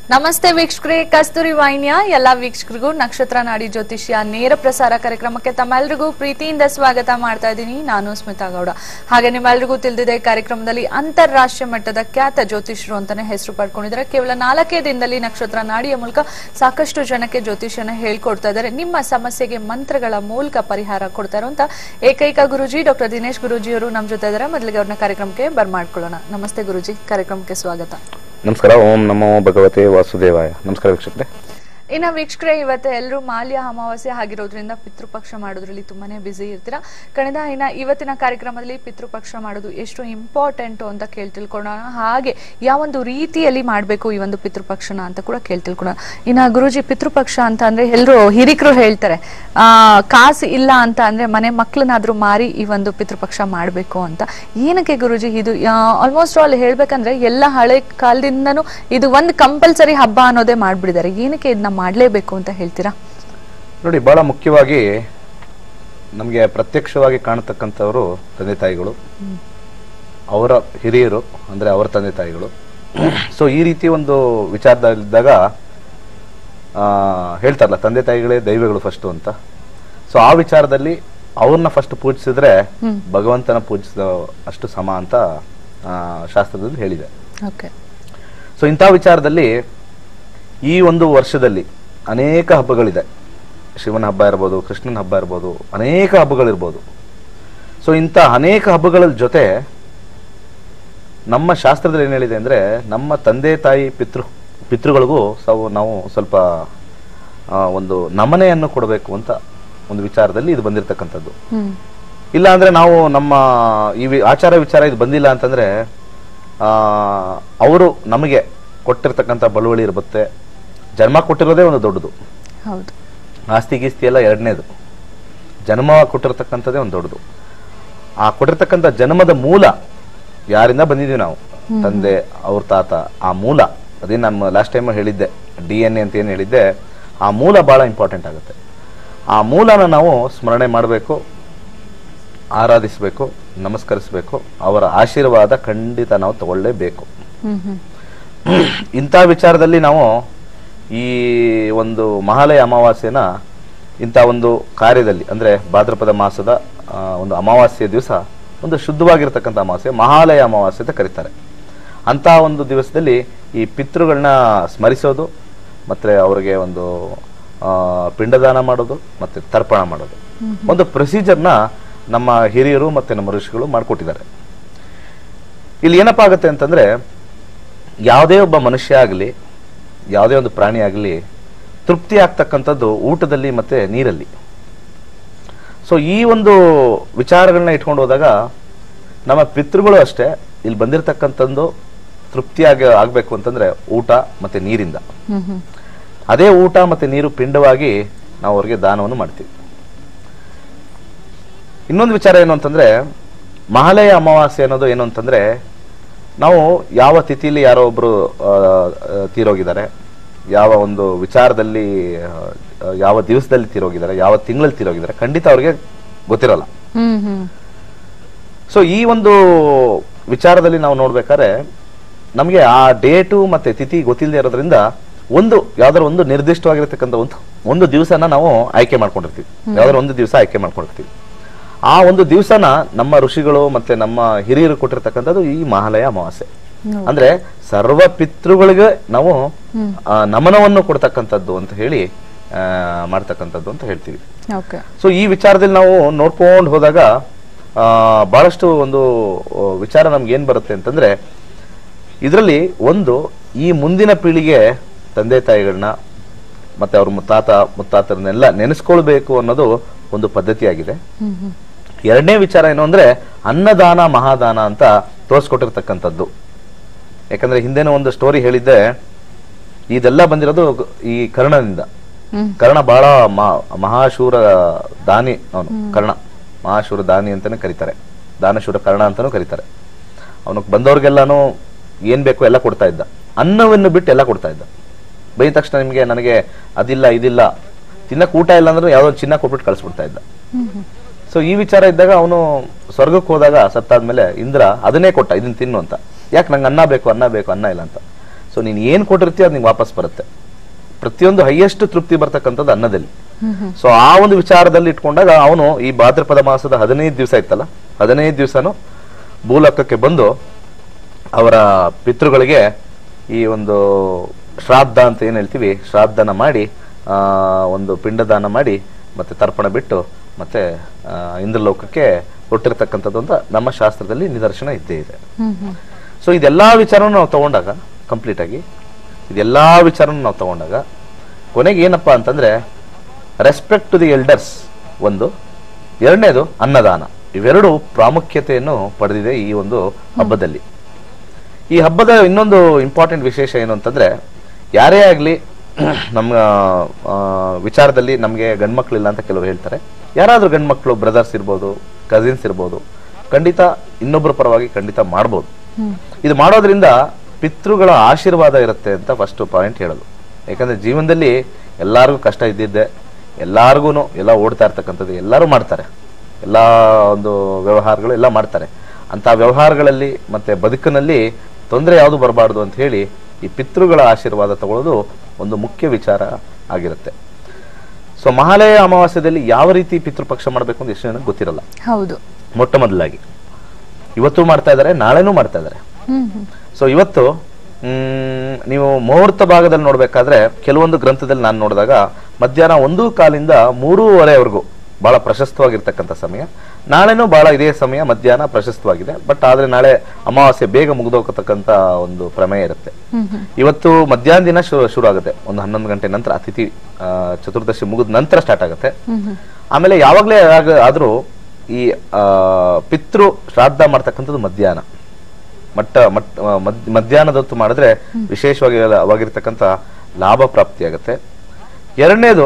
ನಮಸ್ತೆ ವೀಕ್ಷಕರೇ ಕಸ್ತೂರಿ ವಾಹಿನಿಯ ಎಲ್ಲಾ ವೀಕ್ಷಕರಿಗೂ ನಕ್ಷತ್ರ ನಾಡಿ ಜ್ಯೋತಿಷ್ಯ ನೇರ ಪ್ರಸಾರ ಕಾರ್ಯಕ್ರಮಕ್ಕೆ ತಮ್ಮೆಲ್ಲರಿಗೂ ಪ್ರೀತಿಯಿಂದ ಸ್ವಾಗತ ಮಾಡ್ತಾ ಇದ್ದೀನಿ ನಾನು ಸ್ಮಿತಾ ಗೌಡ ಹಾಗೆ ನಿಮ್ಮೆಲ್ಲರಿಗೂ ತಿಳಿದಿದೆ ಕಾರ್ಯಕ್ರಮದಲ್ಲಿ ಅಂತಾರಾಷ್ಟ್ರೀಯ ಮಟ್ಟದ ಖ್ಯಾತ ಜ್ಯೋತಿಷರು ಅಂತಾನೆ ಹೆಸರು ಪಡ್ಕೊಂಡಿದ್ದಾರೆ ಕೇವಲ ನಾಲ್ಕೇ ದಿನದಲ್ಲಿ ನಕ್ಷತ್ರ ನಾಡಿಯ ಮೂಲಕ ಸಾಕಷ್ಟು ಜನಕ್ಕೆ ಜ್ಯೋತಿಷ್ಯನ ಹೇಳ್ಕೊಡ್ತಾ ಇದ್ದಾರೆ ನಿಮ್ಮ ಸಮಸ್ಯೆಗೆ ಮಂತ್ರಗಳ ಮೂಲಕ ಪರಿಹಾರ ಕೊಡ್ತಾ ಇರುವಂತ ಏಕೈಕ ಗುರುಜಿ ಡಾಕ್ಟರ್ ದಿನೇಶ್ ಗುರುಜಿ ಅವರು ನಮ್ಮ ಜೊತೆ ಇದ್ದಾರೆ ಮೊದಲಿಗೆ ಅವ್ರನ್ನ ಕಾರ್ಯಕ್ರಮಕ್ಕೆ ಬರ್ಮಾಡ್ಕೊಳ್ಳೋಣ ನಮಸ್ತೆ ಗುರುಜಿ ಕಾರ್ಯಕ್ರಮಕ್ಕೆ ಸ್ವಾಗತ ನಮಸ್ಕಾರ ಓಂ ನಮೋ ಭಗವತೆ ವಾಸುದೇವಾಯ ನಮಸ್ಕಾರ ವೀಕ್ಷಕರೇ ಇನ್ನ ವೀಕ್ಷಕರೇ ಇವತ್ತು ಎಲ್ಲರೂ ಮಾಲ್ಯ ಅಮಾವಾಸ್ಯೆ ಆಗಿರೋದ್ರಿಂದ ಪಿತೃಪಕ್ಷ ಮಾಡೋದ್ರಲ್ಲಿ ತುಂಬಾನೇ ಬ್ಯುಸಿ ಇರ್ತೀರಾ ಕಳೆದ ಇನ್ನ ಇವತ್ತಿನ ಕಾರ್ಯಕ್ರಮದಲ್ಲಿ ಪಿತೃಪಕ್ಷ ಮಾಡೋದು ಎಷ್ಟು ಇಂಪಾರ್ಟೆಂಟ್ ಅಂತ ಕೇಳಿ ತಿಳ್ಕೊಳ್ಳೋಣ ಹಾಗೆ ಯಾವೊಂದು ರೀತಿಯಲ್ಲಿ ಮಾಡಬೇಕು ಈ ಒಂದು ಪಿತೃಪಕ್ಷನ ಅಂತ ಕೂಡ ಕೇಳಿ ತಿಳ್ಕೊಳ್ಳೋಣ ಇನ್ನ ಗುರುಜಿ ಪಿತೃಪಕ್ಷ ಅಂತ ಅಂದ್ರೆ ಎಲ್ಲರೂ ಹಿರಿಕರು ಹೇಳ್ತಾರೆ ಆ ಕಾಸು ಇಲ್ಲ ಅಂತ ಅಂದ್ರೆ ಮನೆ ಮಕ್ಳನ್ನಾದ್ರೂ ಮಾರಿ ಈ ಒಂದು ಪಿತೃಪಕ್ಷ ಮಾಡಬೇಕು ಅಂತ ಏನಕ್ಕೆ ಗುರುಜಿ ಇದು ಆಲ್ಮೋಸ್ಟ್ ಆಲ್ ಹೇಳ್ಬೇಕಂದ್ರೆ ಎಲ್ಲ ಹಳೆ ಕಾಲದಿಂದನೂ ಇದು ಒಂದು ಕಂಪಲ್ಸರಿ ಹಬ್ಬ ಅನ್ನೋದೇ ಮಾಡ್ಬಿಟ್ಟಿದ್ದಾರೆ ಏನಕ್ಕೆ ಇದನ್ನ ಮಾಡ್ಲೇಬೇಕು ಅಂತ ಹೇಳ್ತೀರಾ ನೋಡಿ ಬಹಳ ಮುಖ್ಯವಾಗಿ ನಮಗೆ ಪ್ರತ್ಯಕ್ಷವಾಗಿ ಕಾಣತಕ್ಕಂಥವರು ತಂದೆ ತಾಯಿಗಳು ಅವರ ಹಿರಿಯರು ಅಂದ್ರೆ ಅವರ ತಂದೆ ತಾಯಿಗಳು ಸೊ ಈ ರೀತಿ ಒಂದು ವಿಚಾರದಲ್ಲಿದ್ದಾಗ ಆ, ಹೇಳ್ತಾರಲ್ಲ ತಂದೆ ತಾಯಿಗಳೇ ದೈವಗಳು ಫಸ್ಟ್ ಅಂತ ಸೊ ಆ ವಿಚಾರದಲ್ಲಿ ಅವ್ರನ್ನ ಫಸ್ಟ್ ಪೂಜಿಸಿದ್ರೆ ಭಗವಂತನ ಪೂಜಿಸಿದ ಅಷ್ಟು ಸಮ ಅಂತ ಆ, ಶಾಸ್ತ್ರದಲ್ಲಿ ಹೇಳಿದೆ ಓಕೆ ಸೊ ಇಂಥ ವಿಚಾರದಲ್ಲಿ ಈ ಒಂದು ವರ್ಷದಲ್ಲಿ ಅನೇಕ ಹಬ್ಬಗಳಿದೆ ಶಿವನ ಹಬ್ಬ ಇರ್ಬೋದು ಕೃಷ್ಣನ ಹಬ್ಬ ಇರ್ಬೋದು ಅನೇಕ ಹಬ್ಬಗಳಿರ್ಬೋದು ಸೊ ಇಂಥ ಅನೇಕ ಹಬ್ಬಗಳ ಜೊತೆ ನಮ್ಮ ಶಾಸ್ತ್ರದಲ್ಲಿ ಏನು ಹೇಳಿದೆ ಅಂದ್ರೆ ನಮ್ಮ ತಂದೆ ತಾಯಿ ಪಿತೃ ಪಿತೃಗಳಿಗೂ ಸಾವು ನಾವು ಸ್ವಲ್ಪ ಆ, ಒಂದು ನಮನೆಯನ್ನು ಕೊಡಬೇಕು ಅಂತ ಒಂದು ವಿಚಾರದಲ್ಲಿ ಇದು ಬಂದಿರತಕ್ಕಂಥದ್ದು ಹ್ಮ್ ಇಲ್ಲ ಅಂದ್ರೆ ನಾವು ನಮ್ಮ ಈ ವಿ- ಆಚಾರ ವಿಚಾರ ಇದು ಬಂದಿಲ್ಲ ಅಂತಂದ್ರೆ ಆ ಅವರು ನಮಗೆ ಕೊಟ್ಟಿರ್ತಕ್ಕಂಥ ಬಳುವಳಿ ಇರುತ್ತೆ ಜನ್ಮ ಕೊಟ್ಟಿರೋದೇ ಒಂದು ದೊಡ್ಡದು ಹೌದು ಆಸ್ತಿ ಗೀಸ್ತಿ ಎಲ್ಲ ಎರಡನೇದು ಜನ್ಮ ಕೊಟ್ಟಿರ್ತಕ್ಕಂಥದ್ದೇ ಒಂದು ದೊಡ್ಡದು ಆ ಕೊಟ್ಟಿರ್ತಕ್ಕಂಥ ಜನ್ಮದ ಮೂಲ ಯಾರಿಂದ ಬಂದಿದ್ದೀವಿ ನಾವು ತಂದೆ ಅವ್ರ ತಾತ ಆ ಮೂಲ ಅದೇ ನಾನು ಲಾಸ್ಟ್ ಟೈಮ್ ಹೇಳಿದ್ದೆ ಡಿ ಎನ್ ಎ ಅಂತ ಏನು ಹೇಳಿದ್ದೆ ಆ ಮೂಲ ಬಹಳ ಇಂಪಾರ್ಟೆಂಟ್ ಆಗುತ್ತೆ ಆ ಮೂಲನ ನಾವು ಸ್ಮರಣೆ ಮಾಡಬೇಕು ಆರಾಧಿಸಬೇಕು ನಮಸ್ಕರಿಸಬೇಕು ಅವರ ಆಶೀರ್ವಾದ ಖಂಡಿತ ನಾವು ತಗೊಳ್ಳೇಬೇಕು ಹ್ಮ್ ಹ್ಮ್ ಇಂಥ ವಿಚಾರದಲ್ಲಿ ನಾವು ಈ ಒಂದು ಮಹಾಲಯ ಅಮಾವಾಸ್ಯೆನ ಇಂಥ ಒಂದು ಕಾರ್ಯದಲ್ಲಿ ಅಂದ್ರೆ ಭಾದ್ರಪದ ಮಾಸದ ಆ, ಒಂದು ಅಮಾವಾಸ್ಯೆ ದಿವಸ ಒಂದು ಶುದ್ಧವಾಗಿರ್ತಕ್ಕಂಥ ಅಮಾವಾಸ್ಯೆ ಮಹಾಲಯ ಅಮಾವಾಸ್ಯೆ ಅಂತ ಕರೀತಾರೆ ಅಂತ ಒಂದು ದಿವಸದಲ್ಲಿ ಈ ಪಿತೃಗಳನ್ನ ಸ್ಮರಿಸೋದು ಮತ್ತೆ ಅವರಿಗೆ ಒಂದು ಆ, ಪಿಂಡದಾನ ಮಾಡೋದು ಮತ್ತೆ ತರ್ಪಣ ಮಾಡೋದು ಒಂದು ಪ್ರೊಸೀಜರ್ನ ನಮ್ಮ ಹಿರಿಯರು ಮತ್ತೆ ನಮ್ಮ ಋಷಿಗಳು ಮಾಡಿಕೊಟ್ಟಿದ್ದಾರೆ ಇಲ್ಲಿ ಏನಪ್ಪಾ ಆಗುತ್ತೆ ಅಂತಂದ್ರೆ ಯಾವುದೇ ಒಬ್ಬ ಮನುಷ್ಯ ಆಗಲಿ ಯಾವುದೇ ಒಂದು ಪ್ರಾಣಿ ಆಗಲಿ ತೃಪ್ತಿ ಆಗ್ತಕ್ಕಂಥದ್ದು ಊಟದಲ್ಲಿ ಮತ್ತೆ ನೀರಲ್ಲಿ ಸೊ ಈ ಒಂದು ವಿಚಾರಗಳನ್ನ ಇಟ್ಕೊಂಡು ಹೋದಾಗ ನಮ್ಮ ಪಿತೃಗಳು ಅಷ್ಟೇ ಇಲ್ಲಿ ಬಂದಿರತಕ್ಕಂಥದ್ದು ತೃಪ್ತಿಯಾಗಿ ಆಗ್ಬೇಕು ಅಂತಂದ್ರೆ ಊಟ ಮತ್ತೆ ನೀರಿಂದ ಹ್ಮ್ ಹ್ಮ್ ಅದೇ ಊಟ ಮತ್ತೆ ನೀರು ಪಿಂಡವಾಗಿ ನಾವು ಅವ್ರಿಗೆ ದಾನವನ್ನು ಮಾಡ್ತೀವಿ ಇನ್ನೊಂದು ವಿಚಾರ ಏನು ಅಂತಂದ್ರೆ ಮಹಾಲಯ ಅಮಾವಾಸ್ಯೆ ಅನ್ನೋದು ಏನು ಅಂತಂದ್ರೆ ನಾವು ಯಾವ ತಿಥಿಲಿ ಯಾರೋ ಒಬ್ರು ಆ, ಆ, ತೀರೋಗಿದ್ದಾರೆ ಯಾವ ಒಂದು ವಿಚಾರದಲ್ಲಿ ಆ, ಆ, ಯಾವ ದಿವಸದಲ್ಲಿ ತೀರೋಗಿದ್ದಾರೆ ಯಾವ ತಿಂಗಳಲ್ಲಿ ತೀರೋಗಿದ್ದಾರೆ ಖಂಡಿತ ಅವ್ರಿಗೆ ಗೊತ್ತಿರಲ್ಲ ಹ್ಮ್ ಹ್ಮ್ ಸೊ ಈ ಒಂದು ವಿಚಾರದಲ್ಲಿ ನಾವು ನೋಡ್ಬೇಕಾದ್ರೆ ನಮಗೆ ಆ ಡೇಟು ಮತ್ತೆ ತಿಥಿ ಗೊತ್ತಿಲ್ಲದೆ ಇರೋದ್ರಿಂದ ಒಂದು ಯಾವ್ದಾದ್ರು ಒಂದು ನಿರ್ದಿಷ್ಟವಾಗಿರತಕ್ಕಂಥ ಒಂದು ಒಂದು ದಿವಸನ ನಾವು ಆಯ್ಕೆ ಮಾಡ್ಕೊಂಡಿರ್ತೀವಿ ಯಾವ್ದಾದ್ರು ಒಂದು ದಿವಸ ಆಯ್ಕೆ ಮಾಡ್ಕೊಂಡಿರ್ತೀವಿ ಆ ಒಂದು ದಿವಸನ ನಮ್ಮ ಋಷಿಗಳು ಮತ್ತೆ ನಮ್ಮ ಹಿರಿಯರು ಕೊಟ್ಟಿರ್ತಕ್ಕಂಥದ್ದು ಈ ಮಹಾಲಯ ಅಮಾವಾಸ್ಯೆ ಅಂದ್ರೆ ಸರ್ವ ಪಿತೃಗಳಿಗೆ ನಾವು ಆ, ನಮನವನ್ನು ಕೊಡ್ತಕ್ಕಂಥದ್ದು ಅಂತ ಹೇಳಿ ಆ, ಮಾಡ್ತಕ್ಕಂಥದ್ದು ಅಂತ ಹೇಳ್ತೀವಿ ಓಕೆ ಸೊ ಈ ವಿಚಾರದಲ್ಲಿ ನಾವು ನೋಡ್ಕೊಂಡು ಹೋದಾಗ ಆ, ಬಹಳಷ್ಟು ಒಂದು ಆ, ವಿಚಾರ ನಮ್ಗೆ ಏನ್ ಬರುತ್ತೆ ಅಂತಂದ್ರೆ ಇದರಲ್ಲಿ ಒಂದು ಈ ಮುಂದಿನ ಪೀಳಿಗೆ ತಂದೆ ತಾಯಿಗಳನ್ನ ಮತ್ತೆ ಅವ್ರ ಮುತ್ತಾತ ಮುತ್ತಾತರನ್ನೆಲ್ಲ ನೆನೆಸ್ಕೊಳ್ಬೇಕು ಅನ್ನೋದು ಒಂದು ಪದ್ಧತಿಯಾಗಿದೆ ಹ್ಮ್ ಹ್ಮ್ ಎರಡನೇ ವಿಚಾರ ಏನು ಅಂದ್ರೆ ಅನ್ನದಾನ ಮಹಾದಾನ ಅಂತ ತೋರಿಸ್ಕೊಟ್ಟಿರ್ತಕ್ಕಂಥದ್ದು ಯಾಕಂದ್ರೆ ಹಿಂದೆನೂ ಒಂದು ಸ್ಟೋರಿ ಹೇಳಿದ್ದೆ ಇದೆಲ್ಲ ಬಂದಿರೋದು ಈ ಕರ್ಣನಿಂದ ಹ್ಮ್ ಕರ್ಣ ಬಹಳ ಮ- ಮಹಾಶೂರ ದಾನಿ ಅವನು ಕರ್ಣ ಮಹಾಶೂರ ದಾನಿ ಅಂತಾನೆ ಕರೀತಾರೆ ದಾನಶೂರ ಕರ್ಣ ಅಂತಾನೂ ಕರೀತಾರೆ ಅವನು ಬಂದವ್ರಿಗೆಲ್ಲಾನು ಏನ್ ಬೇಕೋ ಎಲ್ಲ ಕೊಡ್ತಾ ಇದ್ದ ಅನ್ನವನ್ನು ಬಿಟ್ಟು ಎಲ್ಲ ಕೊಡ್ತಾ ಇದ್ದ ಬೈದ ತಕ್ಷಣ ನಿಮ್ಗೆ ನನಗೆ ಅದಿಲ್ಲ ಇದಿಲ್ಲ ತಿನ್ನಕ್ ಊಟ ಇಲ್ಲ ಅಂದ್ರೆ ಯಾವ್ದೋ ಒಂದ್ ಚಿನ್ನ ಕೊಟ್ಬಿಟ್ಟು ಕಳಿಸ್ಬಿಡ್ತಾ ಇದ್ದ ಹ್ಮ್ ಹ್ಮ್ ಸೊ ಈ ವಿಚಾರ ಇದ್ದಾಗ ಅವನು ಸ್ವರ್ಗಕ್ಕೆ ಹೋದಾಗ ಸತ್ತಾದ್ಮೇಲೆ ಇಂದ್ರ ಅದನ್ನೇ ಕೊಟ್ಟ ಇದನ್ನ ತಿನ್ನು ಅಂತ ಯಾಕೆ ನಂಗೆ ಅನ್ನ ಬೇಕು ಅನ್ನ ಬೇಕು ಅನ್ನ ಇಲ್ಲ ಅಂತ ಸೊ ನೀನು ಏನು ಕೊಟ್ಟಿರ್ತೀಯ ಅದು ನಿಂಗೆ ವಾಪಸ್ ಬರುತ್ತೆ ಪ್ರತಿಯೊಂದು ಹೈಯೆಸ್ಟ್ ತೃಪ್ತಿ ಬರ್ತಕ್ಕಂಥದ್ದು ಅನ್ನದಲ್ಲಿ ಸೊ ಆ ಒಂದು ವಿಚಾರದಲ್ಲಿ ಇಟ್ಕೊಂಡಾಗ ಅವನು ಈ ಭಾದ್ರಪದ ಮಾಸದ ಹದಿನೈದು ದಿವಸ ಇತ್ತಲ್ಲ ಹದಿನೈದು ದಿವಸನು ಭೂಲೋಕಕ್ಕೆ ಬಂದು ಅವರ ಪಿತೃಗಳಿಗೆ ಈ ಒಂದು ಶ್ರಾದ್ದ ಅಂತ ಏನು ಹೇಳ್ತೀವಿ ಶ್ರಾದ್ದನ ಮಾಡಿ ಆ, ಒಂದು ಪಿಂಡದಾನ ಮಾಡಿ ಮತ್ತೆ ತರ್ಪಣ ಬಿಟ್ಟು ಮತ್ತೆ ಆ, ಇಂದ್ರಲೋಕಕ್ಕೆ ಕೊಟ್ಟಿರ್ತಕ್ಕಂಥದ್ದು ಅಂತ ನಮ್ಮ ಶಾಸ್ತ್ರದಲ್ಲಿ ನಿದರ್ಶನ ಇದ್ದೇ ಇದೆ ಹ್ಮ್ ಹ್ಮ್ ಸೊ ಇದೆಲ್ಲಾ ವಿಚಾರವನ್ನು ನಾವು ತಗೊಂಡಾಗ ಕಂಪ್ಲೀಟ್ ಆಗಿ ಇದೆಲ್ಲಾ ವಿಚಾರವನ್ನು ನಾವು ತಗೊಂಡಾಗ ಕೊನೆಗೆ ಏನಪ್ಪಾ ಅಂತಂದ್ರೆ ರೆಸ್ಪೆಕ್ಟ್ ಟು ದಿ ಎಲ್ಡರ್ಸ್ ಒಂದು ಎರಡನೇದು ಅನ್ನದಾನ ಇವೆರಡು ಪ್ರಾಮುಖ್ಯತೆಯನ್ನು ಪಡೆದಿದೆ ಈ ಒಂದು ಹಬ್ಬದಲ್ಲಿ ಈ ಹಬ್ಬದ ಇನ್ನೊಂದು ಇಂಪಾರ್ಟೆಂಟ್ ವಿಶೇಷ ಏನು ಅಂತಂದ್ರೆ ಯಾರೇ ಆಗಲಿ ನಮ್ಮ ಆ, ವಿಚಾರದಲ್ಲಿ ನಮಗೆ ಗಂಡ್ಮಕ್ಳಿಲ್ಲ ಅಂತ ಕೆಲವರು ಹೇಳ್ತಾರೆ ಯಾರಾದ್ರೂ ಗಂಡ್ಮಕ್ಳು ಬ್ರದರ್ಸ್ ಇರ್ಬೋದು ಕಸಿನ್ಸ್ ಇರ್ಬೋದು ಖಂಡಿತ ಇನ್ನೊಬ್ಬರ ಪರವಾಗಿ ಖಂಡಿತ ಮಾಡ್ಬೋದು ಇದು ಮಾಡೋದ್ರಿಂದ ಪಿತೃಗಳ ಆಶೀರ್ವಾದ ಇರುತ್ತೆ ಅಂತ ಫಸ್ಟ್ ಪಾಯಿಂಟ್ ಹೇಳೋದು ಯಾಕಂದ್ರೆ ಜೀವನದಲ್ಲಿ ಎಲ್ಲಾರ್ಗೂ ಕಷ್ಟ ಇದ್ದಿದ್ದೆ ಎಲ್ಲಾರ್ಗು ಎಲ್ಲ ಓಡ್ತಾ ಇರ್ತಕ್ಕಂಥದ್ದು ಎಲ್ಲರೂ ಮಾಡ್ತಾರೆ ಎಲ್ಲ ಒಂದು ವ್ಯವಹಾರಗಳು ಎಲ್ಲ ಮಾಡ್ತಾರೆ ಅಂತ ವ್ಯವಹಾರಗಳಲ್ಲಿ ಮತ್ತೆ ಬದುಕಿನಲ್ಲಿ ತೊಂದರೆ ಯಾವುದು ಬರಬಾರ್ದು ಅಂತ ಹೇಳಿ ಈ ಪಿತೃಗಳ ಆಶೀರ್ವಾದ ತಗೊಳ್ಳೋದು ಒಂದು ಮುಖ್ಯ ವಿಚಾರ ಆಗಿರುತ್ತೆ ಸೊ ಮಹಾಲಯ ಅಮಾವಾಸ್ಯದಲ್ಲಿ ಯಾವ ರೀತಿ ಪಿತೃಪಕ್ಷ ಮಾಡಬೇಕು ಅಂತ ಎಷ್ಟು ಜನಕ್ಕೆ ಗೊತ್ತಿರಲ್ಲ ಹೌದು ಮೊಟ್ಟ ಮೊದಲಾಗಿ ಇವತ್ತು ಮಾಡ್ತಾ ಇದ್ದಾರೆ ನಾಳೆನೂ ಮಾಡ್ತಾ ಇದ್ದಾರೆ ಹ್ಮ್ ಹ್ಮ್ ಸೊ ಇವತ್ತು ಮ್, ನೀವು ಮುಹೂರ್ತ ಭಾಗದಲ್ಲಿ ನೋಡ್ಬೇಕಾದ್ರೆ ಕೆಲವೊಂದು ಗ್ರಂಥದಲ್ಲಿ ನಾನು ನೋಡಿದಾಗ ಮಧ್ಯಾಹ್ನ ಒಂದು ಕಾಲಿಂದ ಮೂರುವರೆವರೆಗೂ ಬಹಳ ಪ್ರಶಸ್ತವಾಗಿರ್ತಕ್ಕಂಥ ಸಮಯ ನಾಳೆನೂ ಬಹಳ ಇದೇ ಸಮಯ ಮಧ್ಯಾಹ್ನ ಪ್ರಶಸ್ತವಾಗಿದೆ ಬಟ್ ಆದ್ರೆ ನಾಳೆ ಅಮಾವಾಸ್ಯೆ ಬೇಗ ಮುಗಿದೋಗತಕ್ಕಂಥ ಒಂದು ಪ್ರಮೇಯ ಇರುತ್ತೆ ಹ್ಮ್ ಹ್ಮ್ ಇವತ್ತು ಮಧ್ಯಾಹ್ನ ದಿನ ಶುರು ಶುರು ಆಗುತ್ತೆ ಒಂದು ಹನ್ನೊಂದು ಗಂಟೆ ನಂತರ ಅತಿಥಿ ಆ, ಚತುರ್ದಶಿ ಮುಗಿದ ನಂತರ ಸ್ಟಾರ್ಟ್ ಆಗುತ್ತೆ ಹ್ಮ್ ಹ್ಮ್ ಆಮೇಲೆ ಯಾವಾಗಲೇ ಆದರೂ ಈ ಆ, ಪಿತೃ ಶ್ರಾದ್ದ ಮಾಡ್ತಕ್ಕಂಥದ್ದು ಮಧ್ಯಾಹ್ನ ಮಟ್ಟ ಮಟ್ ಆ, ಮದ್- ಮಧ್ಯಾಹ್ನದೊತ್ತು ಮಾಡಿದ್ರೆ ವಿಶೇಷವಾಗಿ ವಾಗಿರ್ತಕ್ಕಂಥ ಲಾಭ ಪ್ರಾಪ್ತಿಯಾಗುತ್ತೆ ಎರಡನೇದು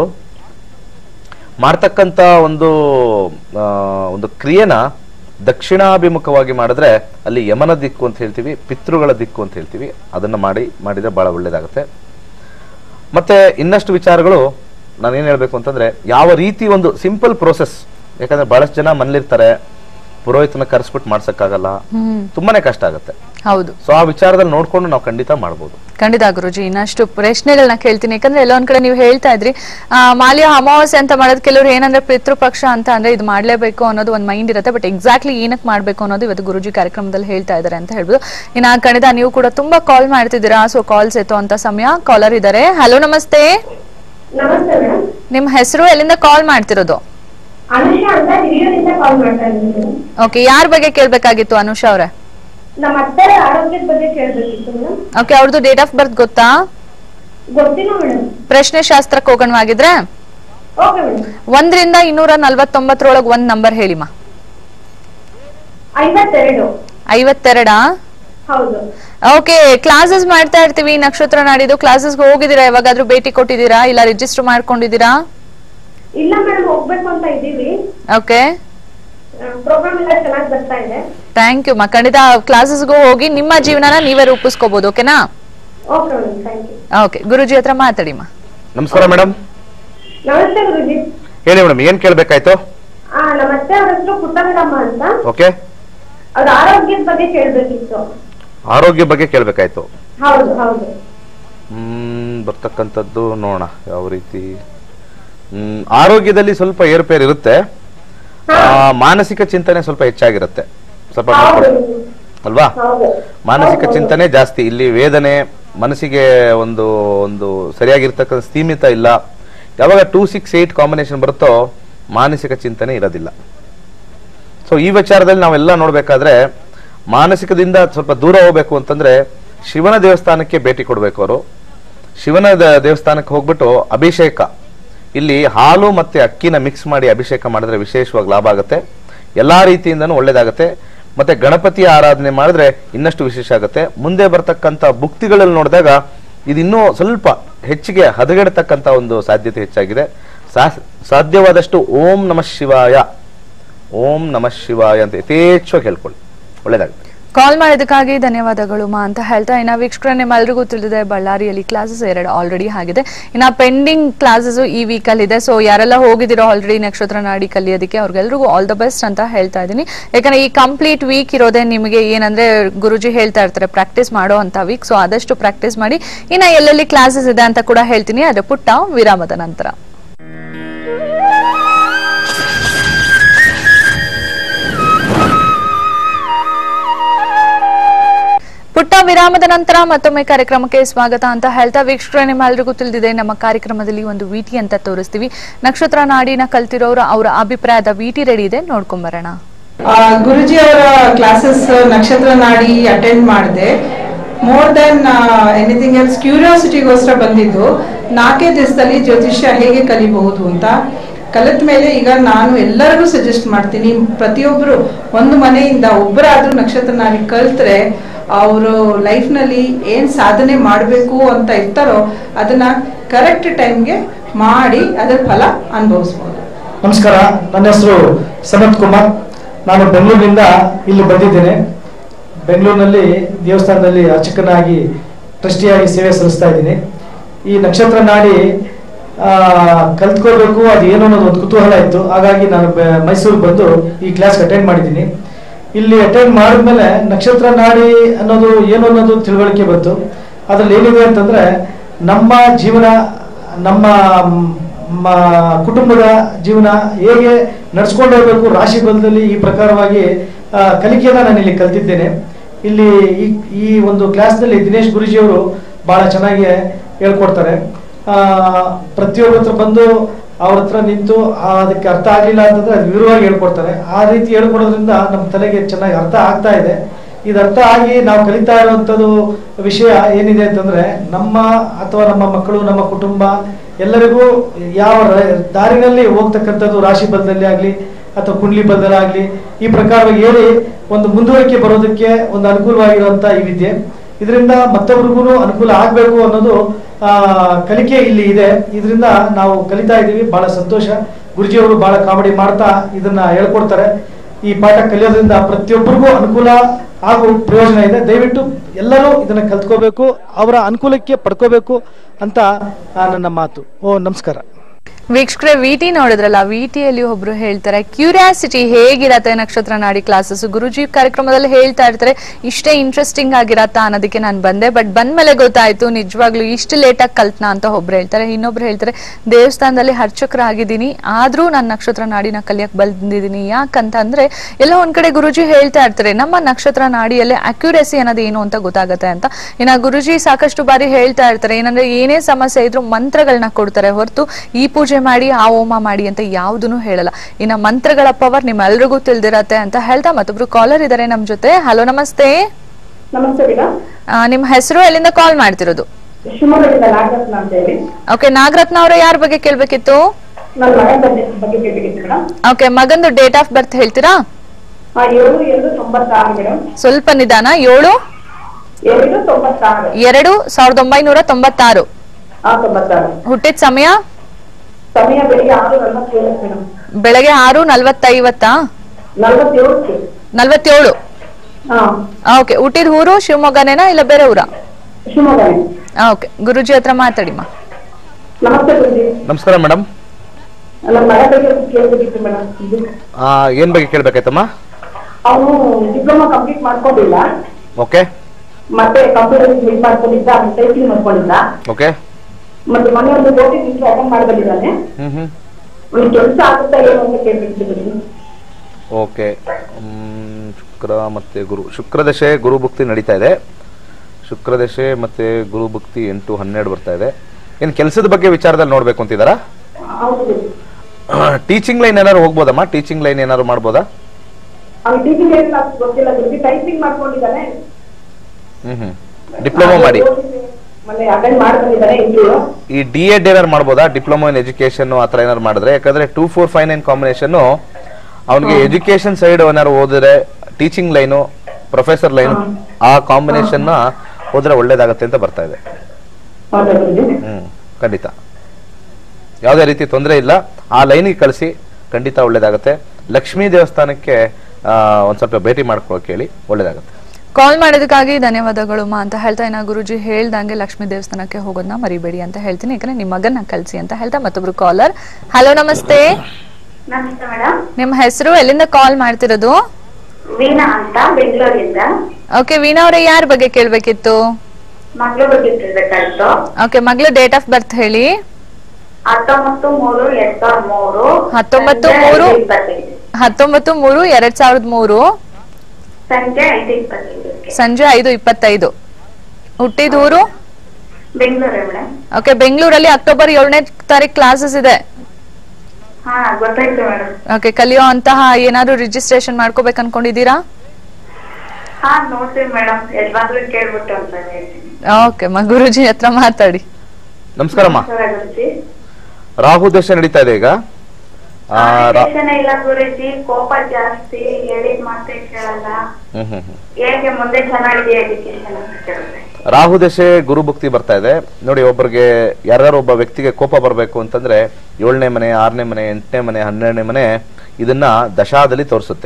ಮಾಡ್ತಕ್ಕಂಥ ಒಂದು ಆ, ಒಂದು ಕ್ರಿಯೆನ ದಕ್ಷಿಣಾಭಿಮುಖವಾಗಿ ಮಾಡಿದ್ರೆ ಅಲ್ಲಿ ಯಮನ ದಿಕ್ಕು ಅಂತ ಹೇಳ್ತೀವಿ ಪಿತೃಗಳ ದಿಕ್ಕು ಅಂತ ಹೇಳ್ತೀವಿ ಅದನ್ನ ಮಾಡಿ ಮಾಡಿದ್ರೆ ಬಹಳ ಒಳ್ಳೇದಾಗುತ್ತೆ ಮತ್ತೆ ಇನ್ನಷ್ಟು ವಿಚಾರಗಳು ನಾನು ಏನ್ ಹೇಳ್ಬೇಕು ಅಂತಂದ್ರೆ ಯಾವ ರೀತಿ ಒಂದು ಸಿಂಪಲ್ ಪ್ರೋಸೆಸ್ ಯಾಕಂದ್ರೆ ಬಹಳಷ್ಟು ಜನ ಮನೇಲಿರ್ತಾರೆ ಪುರೋಹಿತನ ಕರೆಸ್ಬಿಟ್ಟು ಮಾಡ್ಸಕ್ಕಾಗಲ್ಲ ಹ್ಮ್ ತುಂಬಾನೇ ಕಷ್ಟ ಆಗುತ್ತೆ ಹೌದು ಸೊ ಆ ವಿಚಾರದಲ್ಲಿ ನೋಡ್ಕೊಂಡು ನಾವು ಖಂಡಿತ ಮಾಡ್ಬೋದು ಖಂಡಿತ ಗುರುಜಿ ಇನ್ನಷ್ಟು ಪ್ರಶ್ನೆಗಳನ್ನ ಕೇಳ್ತೀನಿ ಯಾಕಂದ್ರೆ ಎಲ್ಲೋ ಒಂದ್ ಕಡೆ ನೀವು ಹೇಳ್ತಾ ಇದ್ರಿ ಆ, ಮಾಲ್ಯ ಅಮಾವಾಸ್ಯೆ ಅಂತ ಮಾಡೋದು ಕೆಲವರು ಏನಂದ್ರೆ ಪಿತೃಪಕ್ಷ ಅಂತ ಅಂದ್ರೆ ಇದು ಮಾಡ್ಲೇಬೇಕು ಅನ್ನೋದು ಒಂದು ಮೈಂಡ್ ಇರುತ್ತೆ ಬಟ್ ಎಕ್ಸಾಕ್ಟ್ಲಿ ಏನಕ್ಕೆ ಮಾಡ್ಬೇಕು ಅನ್ನೋದು ಇವತ್ತು ಗುರುಜಿ ಕಾರ್ಯಕ್ರಮದಲ್ಲಿ ಹೇಳ್ತಾ ಇದ್ದಾರೆ ಅಂತ ಹೇಳ್ಬೋದು ಇನ್ನ ಖಂಡಿತ ನೀವು ಕೂಡ ತುಂಬಾ ಕಾಲ್ ಮಾಡ್ತಿದ್ದೀರಾ ಸೊ ಕಾಲ್ಸ್ ಎತ್ತೋ ಅಂತ ಸಮಯ ಕಾಲರ್ ಇದ್ದಾರೆ ಹಲೋ ನಮಸ್ತೆ ನಮಸ್ತೆ ಮೇಡಮ್ ನಿಮ್ ಹೆಸರು ಎಲ್ಲಿಂದ ಕಾಲ್ ಮಾಡ್ತಿರೋದು ಅನುಷಾ ಅಂತ ಹಿರಿಯೂರಿಂದ ಕಾಲ್ ಮಾಡ್ತಾ ಇದ್ದೀನಿ ಓಕೆ ಯಾರ ಬಗ್ಗೆ ಕೇಳ್ಬೇಕಾಗಿತ್ತು ಅನುಷಾ ಅವ್ರೆ ನಮ್ಮ ಅತ್ತೆ ಆರೋಗ್ಯದ ಬಗ್ಗೆ ಕೇಳ್ಬೇಕಿತ್ತು ಮೇಡಮ್ ಓಕೆ ಅವ್ರದ್ದು ಡೇಟ್ ಆಫ್ ಬರ್ತ್ ಗೊತ್ತಾ ಗೊತ್ತಿಲ್ಲ ಮೇಡಮ್ ಪ್ರಶ್ನೆ ಶಾಸ್ತ್ರಕ್ಕೆ ಹೋಗೋಣವಾಗಿದ್ರೆ ಓಕೆ ಮೇಡಮ್ ಒಂದರಿಂದ ಇನ್ನೂರ ನಲ್ವತ್ತೊಂಬತ್ತರೊಳಗೆ ಒಂದ್ ನಂಬರ್ ಹೇಳಿಮಾ ಐವತ್ತೆರಡು ಐವತ್ತೆರಡಾ ಹೌದು ಓಕೆ ಕ್ಲಾಸಸ್ ಮಾಡ್ತಾ ಇರ್ತೀವಿ ನಕ್ಷತ್ರ ನಾಡಿದ್ದು ಕ್ಲಾಸಸ್ಗೆ ಹೋಗಿದ್ದೀರಾ ಯಾವಾಗಾದ್ರೂ ಭೇಟಿ ಕೊಟ್ಟಿದ್ದೀರಾ ಇಲ್ಲ ರಿಜಿಸ್ಟರ್ ಮಾಡ್ಕೊಂಡಿದ್ದೀರಾ ಇಲ್ಲ ಮೇಡಮ್ ಹೋಗ್ಬೇಕು ಅಂತ ಇದ್ದೀವಿ ಓಕೆ ಪ್ರೋಗ್ರಾಮ್ ಎಲ್ಲ ಚೆನ್ನಾಗಿ ಬರ್ತಾ ಇದೆ ಥ್ಯಾಂಕ್ ಯು ಮಾ ಖಂಡಿತ ಕ್ಲಾಸಸ್ಗೂ ಹೋಗಿ ನಿಮ್ಮ ಜೀವನನ ನೀವೇ ರೂಪಿಸ್ಕೋಬಹುದು ಓಕೆನಾ okay madam thank you okay Guruji ಹತ್ರ ಮಾತಾಡಿ ಮಾ ನಮಸ್ಕಾರ ಮೇಡಮ್ ನಮಸ್ತೆ ಗುರುಜಿ ಹೇಳಿ ಮೇಡಮ್ ಏನ್ ಕೇಳ್ಬೇಕಾಯ್ತು ಆ ನಮ್ಮ ಅತ್ತೆ ಅವ್ರ ಹೆಸರು ಪುಟ್ಟಂಗಮ್ಮ ಅಂತ ಓಕೆ ಅವ್ರ ಆರೋಗ್ಯದ ಬಗ್ಗೆ ಕೇಳ್ಬೇಕಿತ್ತು ಆರೋಗ್ಯ ಬಗ್ಗೆ ಕೇಳ್ಬೇಕಾಯ್ತು ಹೌದು ಹೌದು ಹ್ಮ್ ಬರ್ತಕ್ಕಂಥದ್ದು ನೋಡೋಣ ಯಾವ ರೀತಿ ಹ್ಮ್ ಆರೋಗ್ಯದಲ್ಲಿ ಸ್ವಲ್ಪ ಏರುಪೇರು ಇರುತ್ತೆ ಆ, ಮಾನಸಿಕ ಚಿಂತನೆ ಸ್ವಲ್ಪ ಹೆಚ್ಚಾಗಿರುತ್ತೆ ಸ್ವಲ್ಪ ಹೌದು ನೋಡ್ಕೊಳ್ಳಿ. ಅಲ್ವಾ ಹೌದು ಮಾನಸಿಕ ಚಿಂತನೆ ಜಾಸ್ತಿ ಇಲ್ಲಿ ವೇದನೆ ಮನಸ್ಸಿಗೆ ಒಂದು ಒಂದು ಸರಿಯಾಗಿರ್ತಕ್ಕಂಥ ಸ್ಥೀಮಿತ ಇಲ್ಲ ಯಾವಾಗ ಟೂ ಸಿಕ್ಸ್ ಏಟ್ ಕಾಂಬಿನೇಷನ್ ಬರುತ್ತೋ ಮಾನಸಿಕ ಚಿಂತನೆ ಇರೋದಿಲ್ಲ ಸೊ ಈ ವಿಚಾರದಲ್ಲಿ ನಾವೆಲ್ಲ ನೋಡ್ಬೇಕಾದ್ರೆ ಮಾನಸಿಕದಿಂದ ಸ್ವಲ್ಪ ದೂರ ಹೋಗ್ಬೇಕು ಅಂತಂದ್ರೆ ಶಿವನ ದೇವಸ್ಥಾನಕ್ಕೆ ಭೇಟಿ ಕೊಡ್ಬೇಕು ಅವರು ಶಿವನ ದ- ದೇವಸ್ಥಾನಕ್ಕೆ ಹೋಗ್ಬಿಟ್ಟು ಅಭಿಷೇಕ ಇಲ್ಲಿ ಹಾಲು ಮತ್ತೆ ಅಕ್ಕಿನ ಮಿಕ್ಸ್ ಮಾಡಿ ಅಭಿಷೇಕ ಮಾಡಿದ್ರೆ ವಿಶೇಷವಾಗಿ ಲಾಭ ಆಗುತ್ತೆ ಎಲ್ಲಾ ರೀತಿಯಿಂದನೂ ಒಳ್ಳೇದಾಗುತ್ತೆ ಮತ್ತೆ ಗಣಪತಿಯ ಆರಾಧನೆ ಮಾಡಿದ್ರೆ ಇನ್ನಷ್ಟು ವಿಶೇಷ ಆಗುತ್ತೆ ಮುಂದೆ ಬರ್ತಕ್ಕಂಥ ಭುಕ್ತಿಗಳಲ್ಲಿ ನೋಡಿದಾಗ ಇದು ಇನ್ನೂ ಸ್ವಲ್ಪ ಹೆಚ್ಚಿಗೆ ಹದಗೆಡತಕ್ಕಂಥ ಒಂದು ಸಾಧ್ಯತೆ ಹೆಚ್ಚಾಗಿದೆ ಸಾ- ಸಾಧ್ಯವಾದಷ್ಟು ಓಂ ನಮಃ ಶಿವಾಯ ಓಂ ನಮಃ ಶಿವಾಯ ಅಂತ ಯಥೇಚ್ಛವಾಗಿ ಹೇಳ್ಕೊಳ್ಳಿ ಒಳ್ಳೇದಾಗುತ್ತೆ ಕಾಲ್ ಮಾಡಿದ್ದಕ್ಕಾಗಿ ಧನ್ಯವಾದಗಳು ಮಾ ಅಂತ ಹೇಳ್ತಾ ಇನ್ನ ವೀಕ್ಷಕರೇ ನಿಮ್ಮೆಲ್ರಿಗೂ ತಿಳಿದಿದೆ ಬಳ್ಳಾರಿಯಲ್ಲಿ ಕ್ಲಾಸಸ್ ಎರಡು ಆಲ್ರೆಡಿ ಆಗಿದೆ ಇನ್ನ ಪೆಂಡಿಂಗ್ ಕ್ಲಾಸಸ್ ಈ ವೀಕ್ ಅಲ್ಲಿ ಇದೆ ಸೊ ಯಾರೆಲ್ಲ ಹೋಗಿದ್ದೀರೋ ಆಲ್ರೆಡಿ ನಕ್ಷತ್ರ ನಾಡಿ ಕಲಿಯೋದಕ್ಕೆ ಅವ್ರಿಗೆಲ್ರಿಗೂ ಆಲ್ ದ ಬೆಸ್ಟ್ ಅಂತ ಹೇಳ್ತಾ ಇದ್ದೀನಿ ಯಾಕಂದ್ರೆ ಈ ಕಂಪ್ಲೀಟ್ ವೀಕ್ ಇರೋದೇ ನಿಮಗೆ ಏನಂದ್ರೆ ಗುರುಜಿ ಹೇಳ್ತಾ ಇರ್ತಾರೆ ಪ್ರಾಕ್ಟೀಸ್ ಮಾಡೋ ಅಂತ ವೀಕ್ ಸೊ ಆದಷ್ಟು ಪ್ರಾಕ್ಟೀಸ್ ಮಾಡಿ ಇನ್ನ ಎಲ್ಲೆಲ್ಲಿ ಕ್ಲಾಸಸ್ ಇದೆ ಅಂತ ಕೂಡ ಹೇಳ್ತೀನಿ ಅದ್ರ ಪುಟ್ಟ ವಿರಾಮದ ನಂತರ ಪುಟ್ಟ ವಿರಾಮದ ನಂತರ ಮತ್ತೊಮ್ಮೆ ಕಾರ್ಯಕ್ರಮಕ್ಕೆ ಸ್ವಾಗತ ಅಂತ ಹೇಳ್ತಾ ವೀಕ್ಷಕರೇ ನಿಮ್ಮೆಲ್ಲರಿಗೂ ತಿಳಿದಿದೆ ನಮ್ಮ ಕಾರ್ಯಕ್ರಮದಲ್ಲಿ ಒಂದು ವಿಟಿ ಅಂತ ತೋರಿಸ್ತೀವಿ ನಕ್ಷತ್ರ ನಾಡಿನ ಕಲ್ತಿರೋರು ಅವರ ಅಭಿಪ್ರಾಯದ ವಿಟಿ ರೆಡಿ ಇದೆ ನೋಡ್ಕೊಂಬರೋಣ ಆ, ಗುರುಜಿ ಅವರ ಕ್ಲಾಸಸ್ ನಕ್ಷತ್ರ ನಾಡಿ ಅಟೆಂಡ್ ಮಾಡಿದೆ ಮೋರ್ ದೆನ್ ಎನಿಥಿಂಗ್ ಎಲ್ಸ್ ಕ್ಯೂರಿಯಾಸಿಟಿಗೋಸ್ಕರ ಬಂದಿದ್ದು ನಾಲ್ಕೇ ದಿವಸದಲ್ಲಿ ಜ್ಯೋತಿಷ್ಯ ಹೇಗೆ ಕಲಿಬಹುದು ಅಂತ ಕಲಿತ ಮೇಲೆ ಈಗ ನಾನು ಎಲ್ಲರಿಗೂ ಸಜೆಸ್ಟ್ ಮಾಡ್ತೀನಿ ಪ್ರತಿಯೊಬ್ಬರು ಒಂದು ಮನೆಯಿಂದ ಒಬ್ಬರಾದ್ರೂ ನಕ್ಷತ್ರ ನಾಡಿ ಕಲ್ತ್ರೆ ಅವರು ಲೈಫ್ನಲ್ಲಿ ಏನು ಸಾಧನೆ ಮಾಡಬೇಕು ಅಂತ ಇರ್ತಾರೋ ಅದನ್ನ ಕರೆಕ್ಟ್ ಟೈಮ್ಗೆ ಮಾಡಿ ಅದರ ಫಲ ಅನುಭವಿಸ್ಬೋದು ನಮಸ್ಕಾರ ನನ್ನ ಹೆಸರು ಸಮತ್ ಕುಮಾರ್ ನಾನು ಬೆಂಗಳೂರಿನಿಂದ ಇಲ್ಲಿ ಬಂದಿದ್ದೇನೆ ಬೆಂಗಳೂರಿನಲ್ಲಿ ದೇವಸ್ಥಾನದಲ್ಲಿ ಅರ್ಚಕನಾಗಿ ಟ್ರಸ್ಟಿಯಾಗಿ ಸೇವೆ ಸಲ್ಲಿಸ್ತಾ ಇದ್ದೀನಿ ಈ ನಕ್ಷತ್ರ ನಾಡಿ ಆ, ಕಲ್ತ್ಕೋಬೇಕು ಅದು ಏನು ಅನ್ನೋದು ಒಂದು ಕುತೂಹಲ ಇತ್ತು ಹಾಗಾಗಿ ನಾನು ಬೆ- ಮೈಸೂರಿಗೆ ಬಂದು ಈ ಕ್ಲಾಸ್ ಅಟೆಂಡ್ ಮಾಡಿದ್ದೀನಿ ಇಲ್ಲಿ ಅಟೆಂಡ್ ಮಾಡಿದ್ಮೇಲೆ ನಕ್ಷತ್ರ ನಾಡಿ ಅನ್ನೋದು ಏನು ಅನ್ನೋದು ತಿಳುವಳಿಕೆ ಬಂತು ಅದ್ರಲ್ಲಿ ಏನಿದೆ ಅಂತಂದ್ರೆ ನಮ್ಮ ಜೀವನ ನಮ್ಮ ಮ- ಕುಟುಂಬದ ಜೀವನ ಹೇಗೆ ನಡ್ಸ್ಕೊಂಡು ಹೋಗ್ಬೇಕು ರಾಶಿ ಬಲದಲ್ಲಿ ಈ ಪ್ರಕಾರವಾಗಿ ಆ, ಕಲಿಕೆಯನ್ನ ನಾನು ಇಲ್ಲಿ ಕಲ್ತಿದ್ದೇನೆ ಇಲ್ಲಿ ಈ ಈ ಒಂದು ಕ್ಲಾಸ್ನಲ್ಲಿ ದಿನೇಶ್ ಗುರುಜಿಯವರು ಬಹಳ ಚೆನ್ನಾಗಿ ಹೇಳ್ಕೊಡ್ತಾರೆ ಆ, ಪ್ರತಿಯೊಬ್ಬರ ಹತ್ರ ಬಂದು ಅವ್ರ ಹತ್ರ ನಿಂತು ಆ, ಅದಕ್ಕೆ ಅರ್ಥ ಆಗಲಿಲ್ಲ ಅಂತಂದ್ರೆ ಅದು ವಿವರವಾಗಿ ಹೇಳ್ಕೊಡ್ತಾರೆ ಆ ರೀತಿ ಹೇಳ್ಕೊಡೋದ್ರಿಂದ ನಮ್ಮ ತಲೆಗೆ ಚೆನ್ನಾಗಿ ಅರ್ಥ ಆಗ್ತಾ ಇದೆ ಇದು ಅರ್ಥ ಆಗಿ ನಾವು ಕಲಿತಾ ಇರುವಂಥದ್ದು ವಿಷಯ ಏನಿದೆ ಅಂತಂದ್ರೆ ನಮ್ಮ ಅಥವಾ ನಮ್ಮ ಮಕ್ಕಳು ನಮ್ಮ ಕುಟುಂಬ ಎಲ್ಲರಿಗೂ ಯಾವ ರ- ದಾರಿನಲ್ಲಿ ಹೋಗ್ತಕ್ಕಂಥದ್ದು ರಾಶಿ ಬಲದಲ್ಲಿ ಆಗಲಿ ಅಥವಾ ಕುಂಡ್ಲಿ ಬಲದಲ್ಲಿ ಆಗಲಿ ಈ ಪ್ರಕಾರವಾಗಿ ಹೇಳಿ ಒಂದು ಮುಂದುವರಿಕೆ ಬರೋದಕ್ಕೆ ಒಂದು ಅನುಕೂಲವಾಗಿರುವಂಥ ಈ ವಿದ್ಯೆ ಇದರಿಂದ ಮತ್ತೊಬ್ರಿಗೂ ಅನುಕೂಲ ಆಗಬೇಕು ಅನ್ನೋದು ಆ, ಕಲಿಕೆ ಇಲ್ಲಿ ಇದೆ ಇದರಿಂದ ನಾವು ಕಲಿತಾ ಇದ್ದೀವಿ ಬಹಳ ಸಂತೋಷ ಗುರುಜಿಯವರು ಬಹಳ ಕಾಮಿಡಿ ಮಾಡ್ತಾ ಇದನ್ನ ಹೇಳ್ಕೊಡ್ತಾರೆ ಈ ಪಾಠ ಕಲಿಯೋದ್ರಿಂದ ಪ್ರತಿಯೊಬ್ಬರಿಗೂ ಅನುಕೂಲ ಹಾಗೂ ಪ್ರಯೋಜನ ಇದೆ ದಯವಿಟ್ಟು ಎಲ್ಲರೂ ಇದನ್ನ ಕಲ್ತ್ಕೋಬೇಕು ಅವರ ಅನುಕೂಲಕ್ಕೆ ಪಡ್ಕೋಬೇಕು ಅಂತ ಆ, ನನ್ನ ಮಾತು ಓ ನಮಸ್ಕಾರ ವೀಕ್ಷಕರೇ ವಿಟಿ ನೋಡಿದ್ರಲ್ಲ ವಿಟಿಯಲ್ಲಿ ಒಬ್ರು ಹೇಳ್ತಾರೆ ಕ್ಯೂರಿಯಾಸಿಟಿ ಹೇಗಿರತ್ತೆ ನಕ್ಷತ್ರ ನಾಡಿ ಕ್ಲಾಸಸ್ ಗುರುಜಿ ಕಾರ್ಯಕ್ರಮದಲ್ಲಿ ಹೇಳ್ತಾ ಇರ್ತಾರೆ ಇಷ್ಟೇ ಇಂಟ್ರೆಸ್ಟಿಂಗ್ ಆಗಿರತ್ತಾ ಅನ್ನೋದಕ್ಕೆ ನಾನು ಬಂದೆ ಬಟ್ ಬಂದ್ಮೇಲೆ ಗೊತ್ತಾಯ್ತು ನಿಜವಾಗ್ಲೂ ಇಷ್ಟು ಲೇಟ್ ಆಗಿ ಕಲ್ತ್ನಾ ಅಂತ ಒಬ್ರು ಹೇಳ್ತಾರೆ ಇನ್ನೊಬ್ರು ಹೇಳ್ತಾರೆ ದೇವಸ್ಥಾನದಲ್ಲಿ ಅರ್ಚಕರಾಗಿದ್ದೀನಿ ಆದ್ರೂ ನಾನು ನಕ್ಷತ್ರ ನಾಡಿನ ಕಲಿಯಕ್ ಬಂದಿದ್ದೀನಿ ಯಾಕಂತ ಅಂದ್ರೆ ಎಲ್ಲ ಒಂದ್ ಕಡೆ ಗುರುಜಿ ಹೇಳ್ತಾ ಇರ್ತಾರೆ ನಮ್ಮ ನಕ್ಷತ್ರ ನಾಡಿಯಲ್ಲಿ ಅಕ್ಯುರೇಸಿ ಅನ್ನೋದು ಏನು ಅಂತ ಗೊತ್ತಾಗತ್ತೆ ಅಂತ ಇನ್ನ ಗುರುಜಿ ಸಾಕಷ್ಟು ಬಾರಿ ಹೇಳ್ತಾ ಇರ್ತಾರೆ ಏನಂದ್ರೆ ಏನೇ ಸಮಸ್ಯೆ ಇದ್ರೂ ಮಂತ್ರಗಳನ್ನ ಕೊಡ್ತಾರೆ ಹೊರತು ಈ ಪೂಜೆ ಮಾಡಿ ಆ ಹೋಮ ಮಾಡಿ ಅಂತ ಯಾವ್ದನ್ನು ಹೇಳಲ್ಲ ಇನ್ನ ಮಂತ್ರಗಳ ಪವರ್ ನಿಮ್ಮೆಲ್ರಿಗೂ ತಿಳಿದಿರತ್ತೆ ಅಂತ ಹೇಳ್ತಾ ಮತ್ತೊಬ್ರು ಕಾಲರ್ ಇದಾರೆ ನಮ್ ಜೊತೆ ಹಲೋ ನಮಸ್ತೆ ನಮಸ್ತೆ ಮೇಡಮ್ ಆ, ನಿಮ್ ಹೆಸರು ಎಲ್ಲಿಂದ ಕಾಲ್ ಮಾಡ್ತಿರೋದು ಶಿವಮೊಗ್ಗದಿಂದ ನಾಗರತ್ನ ಅಂತ ಹೇಳಿ ಓಕೆ ನಾಗರತ್ನ ಅವರ ಯಾರ ಬಗ್ಗೆ ಕೇಳ್ಬೇಕಿತ್ತು ನನ್ನ ಮಗನ ಬಗ್ಗೆ ಬಗ್ಗೆ ಕೇಳಬೇಕಿತ್ತು ಮೇಡಮ್ ಓಕೆ ಮಗಂದು ಡೇಟ್ ಆಫ್ ಬರ್ತ್ ಹೇಳ್ತೀರಾ ಆ ಏಳು ಎರಡು ತೊಂಬತ್ತಾರು ಮೇಡಮ್ ಸ್ವಲ್ಪ ನಿಧಾನ ಏಳು ಎರಡು ತೊಂಬತ್ತಾರು ಎರಡು ಸಾವಿರದ ಒಂಬೈನೂರ ತೊಂಬತ್ತಾರು ಆ ತೊಂಬತ್ತಾರು ಹುಟ್ಟಿದ ಸಮಯ ಸಮಯ ಬೆಳಿಗ್ಗೆ ಆರು ನಲವತ್ತೇಳು ಮೇಡಮ್ ಬೆಳಗ್ಗೆ ಆರು ನಲ್ವತ್ತೈವತ್ತಾ ನಲವತ್ತೇಳು ನಲ್ವತ್ತೇಳು ಹಾ ಓಕೆ ಹುಟ್ಟಿದ ಊರು ಶಿವಮೊಗ್ಗನೇನಾ ಇಲ್ಲ ಬೇರೆ ಊರಾ ಶಿವಮೊಗ್ಗನೇ ಓಕೆ ಗುರುಜಿ ಹತ್ರ ಮಾತಾಡಿಮ್ಮ ನಮಸ್ತೆ ಗುರುಜಿ ನಮಸ್ಕಾರ ಮೇಡಮ್ ನನ್ನ ಮಗ ಬಗ್ಗೆ ಕೇಳಬೇಕಿತ್ತು ಮೇಡಮ್ ಏನ್ ಬಗ್ಗೆ ಕೇಳ್ಬೇಕಾಯ್ತಮ್ಮ ಅವನು ಡಿಪ್ಲೊಮಾ ಕಂಪ್ಲೀಟ್ ಮಾಡ್ಕೊಂಡಿಲ್ಲ ಓಕೆ ಮತ್ತೆ ಕಂಪ್ಯೂಟರ್ ಇದು ಮಾಡ್ಕೊಂಡಿದ್ದ ಟೈಪಿಂಗ್ ಮಾಡ್ಕೊಂಡಿದ್ದ ಓಕೆ ಮತ್ತೆ ಮೊನ್ನೆ ಒಂದು ಕೋಟಿಂಗ್ ಇಂಟರ್ವ್ಯೂ ಅಟೆಂಡ್ ಮಾಡಿ ಬಂದಿದ್ದಾನೆ ಹ್ಮ್ ಹ್ಮ್ ಒಂದು ಕೆಲಸ ಆಗುತ್ತಾ ಏನು ಅಂತ ಕೇಳ್ಬೇಕಿತ್ತು ಗುರುಜಿ ಓಕೆ ಮ್, ಶುಕ್ರ ಮತ್ತೆ ಗುರು ಶುಕ್ರದಶೆ ಗುರು ಭಕ್ತಿ ನಡೀತಾ ಇದೆ ಶುಕ್ರದಶೆ ಮತ್ತೆ ಗುರು ಭಕ್ತಿ ಎಂಟು ಹನ್ನೆರಡು ಬರ್ತಾ ಇದೆ ಏನು ಕೆಲಸದ ಬಗ್ಗೆ ವಿಚಾರದಲ್ಲಿ ನೋಡ್ಬೇಕು ಅಂತಿದಾರಾ ಹೌದು ಗುರುಜಿ. ಟೀಚಿಂಗ್ ಲೈನ್ ಏನಾದ್ರು ಹೋಗ್ಬೋದಮ್ಮ ಟೀಚಿಂಗ್ ಲೈನ್ ಏನಾದ್ರು ಮಾಡ್ಬೋದಾ ಅವ್ನು ಟೀಚಿಂಗ್ ಏನು ಅಷ್ಟು ಗೊತ್ತಿಲ್ಲ ಗುರುಜಿ ಟೈಪಿಂಗ್ ಮಾಡ್ಕೊಂಡಿದ್ದಾನೆ ಹ್ಮ್ ಹ್ಮ್ ಡಿಪ್ಲೊಮಾ ಮಾಡಿ ಮೊನ್ನೆ ಅಟೆಂಡ್ ಮಾಡಿ ಬಂದಿದ್ದಾನೆ ಇಂಟರ್ವ್ಯೂ ಈ ಡಿ ಎಡ್ ಏನಾರು ಮಾಡ್ಬೋದಾ ಡಿಪ್ಲೊಮಾ ಇನ್ ಎಜುಕೇಶನ್ ಆ ಥರ ಏನಾರು ಮಾಡಿದ್ರೆ ಯಾಕಂದ್ರೆ two four five nine combination ಅವ್ನಿಗೆ ಎಜುಕೇಶನ್ ಸೈಡ್ ಏನಾರು ಓದಿದ್ರೆ ಟೀಚಿಂಗ್ ಲೈನು ಪ್ರೊಫೆಸರ್ ಲೈನ್ ಆ ಕಾಂಬಿನೇಷನ್ ಹೋದ್ರೆ ಒಳ್ಳೇದಾಗತ್ತೆ ಅಂತ ಬರ್ತಾ ಇದೆ ಹೌದಾ ಗುರುಜಿ ಹ್ಮ್ ಖಂಡಿತ ಯಾವುದೇ ರೀತಿ ತೊಂದರೆ ಇಲ್ಲ ಆ ಲೈನಿಗೆ ಕಳಿಸಿ ಖಂಡಿತ ಒಳ್ಳೇದಾಗತ್ತೆ ಲಕ್ಷ್ಮೀ ದೇವಸ್ಥಾನಕ್ಕೆ ಆ, ಒಂದ್ ಸ್ವಲ್ಪ ಭೇಟಿ ಮಾಡ್ಕೊಳಕ್ ಹೇಳಿ ಒಳ್ಳೇದಾಗತ್ತೆ ಕಾಲ್ ಮಾಡೋದಕ್ಕಾಗಿ ಧನ್ಯವಾದಗಳು ಮಾ ಅಂತ ಹೇಳ್ತಾ ಇನ್ನ ಗುರುಜಿ ಹೇಳ್ದಂಗೆ ಲಕ್ಷ್ಮೀ ದೇವಸ್ಥಾನಕ್ಕೆ ಹೋಗೋದನ್ನ ಮರಿಬೇಡಿ ಅಂತ ಹೇಳ್ತೀನಿ ಯಾಕಂದ್ರೆ ನಿಮ್ಮ ಮಗನ್ನ ಕಳ್ಸಿ ಅಂತ ಹೇಳ್ತಾ ಮತ್ತೊಬ್ರು ಕಾಲರ್ ಹಲೋ ನಮಸ್ತೆ ನಮಸ್ತೆ ಮೇಡಮ್ ನಿಮ್ಮ ಹೆಸರು ಎಲ್ಲಿಂದ ಕಾಲ್ ಮಾಡ್ತಿರೋದು ವೀಣಾ ಅಂತ ಬೆಂಗಳೂರಿಂದ ಓಕೆ ವೀಣಾ ಅವರೇ ಯಾರ ಬಗ್ಗೆ ಕೇಳ್ಬೇಕಿತ್ತು ಮಗಳ ಬಗ್ಗೆ ತಿಳ್ಬೇಕಾಯ್ತು ಓಕೆ ಮಗಳು ಡೇಟ್ ಆಫ್ ಬರ್ತ್ ಹೇಳಿ ಹತ್ತೊಂಬತ್ತು ಮೂರು ಎರಡ್ ಸಾವಿರದ ಮೂರು ಹತ್ತೊಂಬತ್ತು ಸಂಜೆ ಮೂರು? ಐದು ಇಪ್ಪತ್ತೈದು ಹತ್ತೊಂಬತ್ತು ಮೂರು ಎರಡ್ ಸಾವಿರದ ಮೂರು ಸಂಜೆ ಐದು ಇಪ್ಪತ್ತೈದಕ್ಕೆ ಸಂಜೆ ಐದು ಇಪ್ಪತ್ತೈದು ಹುಟ್ಟಿದ ಊರು ಬೆಂಗಳೂರೇ ಮೇಡಮ್ ಓಕೆ ಬೆಂಗಳೂರಲ್ಲಿ ಅಕ್ಟೋಬರ್ ಏಳನೇ ತಾರೀಕು ಕ್ಲಾಸಸ್ ಇದೆ ಹಾ ಗೊತ್ತಾಯ್ತು ಮೇಡಮ್ ಓಕೆ ಕಲಿಯೋ ಅಂತಹ ಏನಾದ್ರು ರಿಜಿಸ್ಟ್ರೇಷನ್ ಮಾಡ್ಕೋಬೇಕು ಅನ್ಕೊಂಡಿದ್ದೀರಾ ಹಾ ನೋಡ್ತೀವಿ ಮೇಡಮ್ ಯಜಮಾನ್ರು ಕೇಳ್ಬಿಟ್ಟು ಅಂತ ಹೇಳ್ತೀನಿ ಓಕೆ ಮ ಗುರುಜಿ ಹತ್ರ ಮಾತಾಡಿ ನಮಸ್ಕಾರಮ್ಮ ನಮಸ್ಕಾರ ಗುರುಜಿ ರಾಹು ದಶ ನಡೀತಾ ಇದೆ ಈಗ ಆ, ರಾ- ಟೆನ್ಷನ್ ಇಲ್ಲ ಗುರುಜಿ ಕೋಪ ಜಾಸ್ತಿ ಹೇಳಿದ್ ಮಾತೇ ಕೇಳಲ್ಲ ಹ್ಮ್ ಹ್ಮ್ ಹ್ಮ್ ಹೇಗೆ ಮುಂದೆ ಚೆನ್ನಾಗಿದೆ ಎಜುಕೇಶನ್ ಅಂತ ಕೇಳಿದ್ರೆ ರಾಹು ದಶೆ ಗುರು ಭಕ್ತಿ ಬರ್ತಾ ಇದೆ ನೋಡಿ ಒಬ್ಬರಿಗೆ ಯಾರ್ಯಾರು ಒಬ್ಬ ವ್ಯಕ್ತಿಗೆ ಕೋಪ ಬರಬೇಕು ಅಂತಂದ್ರೆ ಏಳನೇ ಮನೆ ಆರನೇ ಮನೆ ಎಂಟನೇ ಮನೆ ಹನ್ನೆರಡನೇ ಮನೆ ಇದನ್ನ ದಶಾದಲ್ಲಿ ತೋರಿಸುತ್ತೆ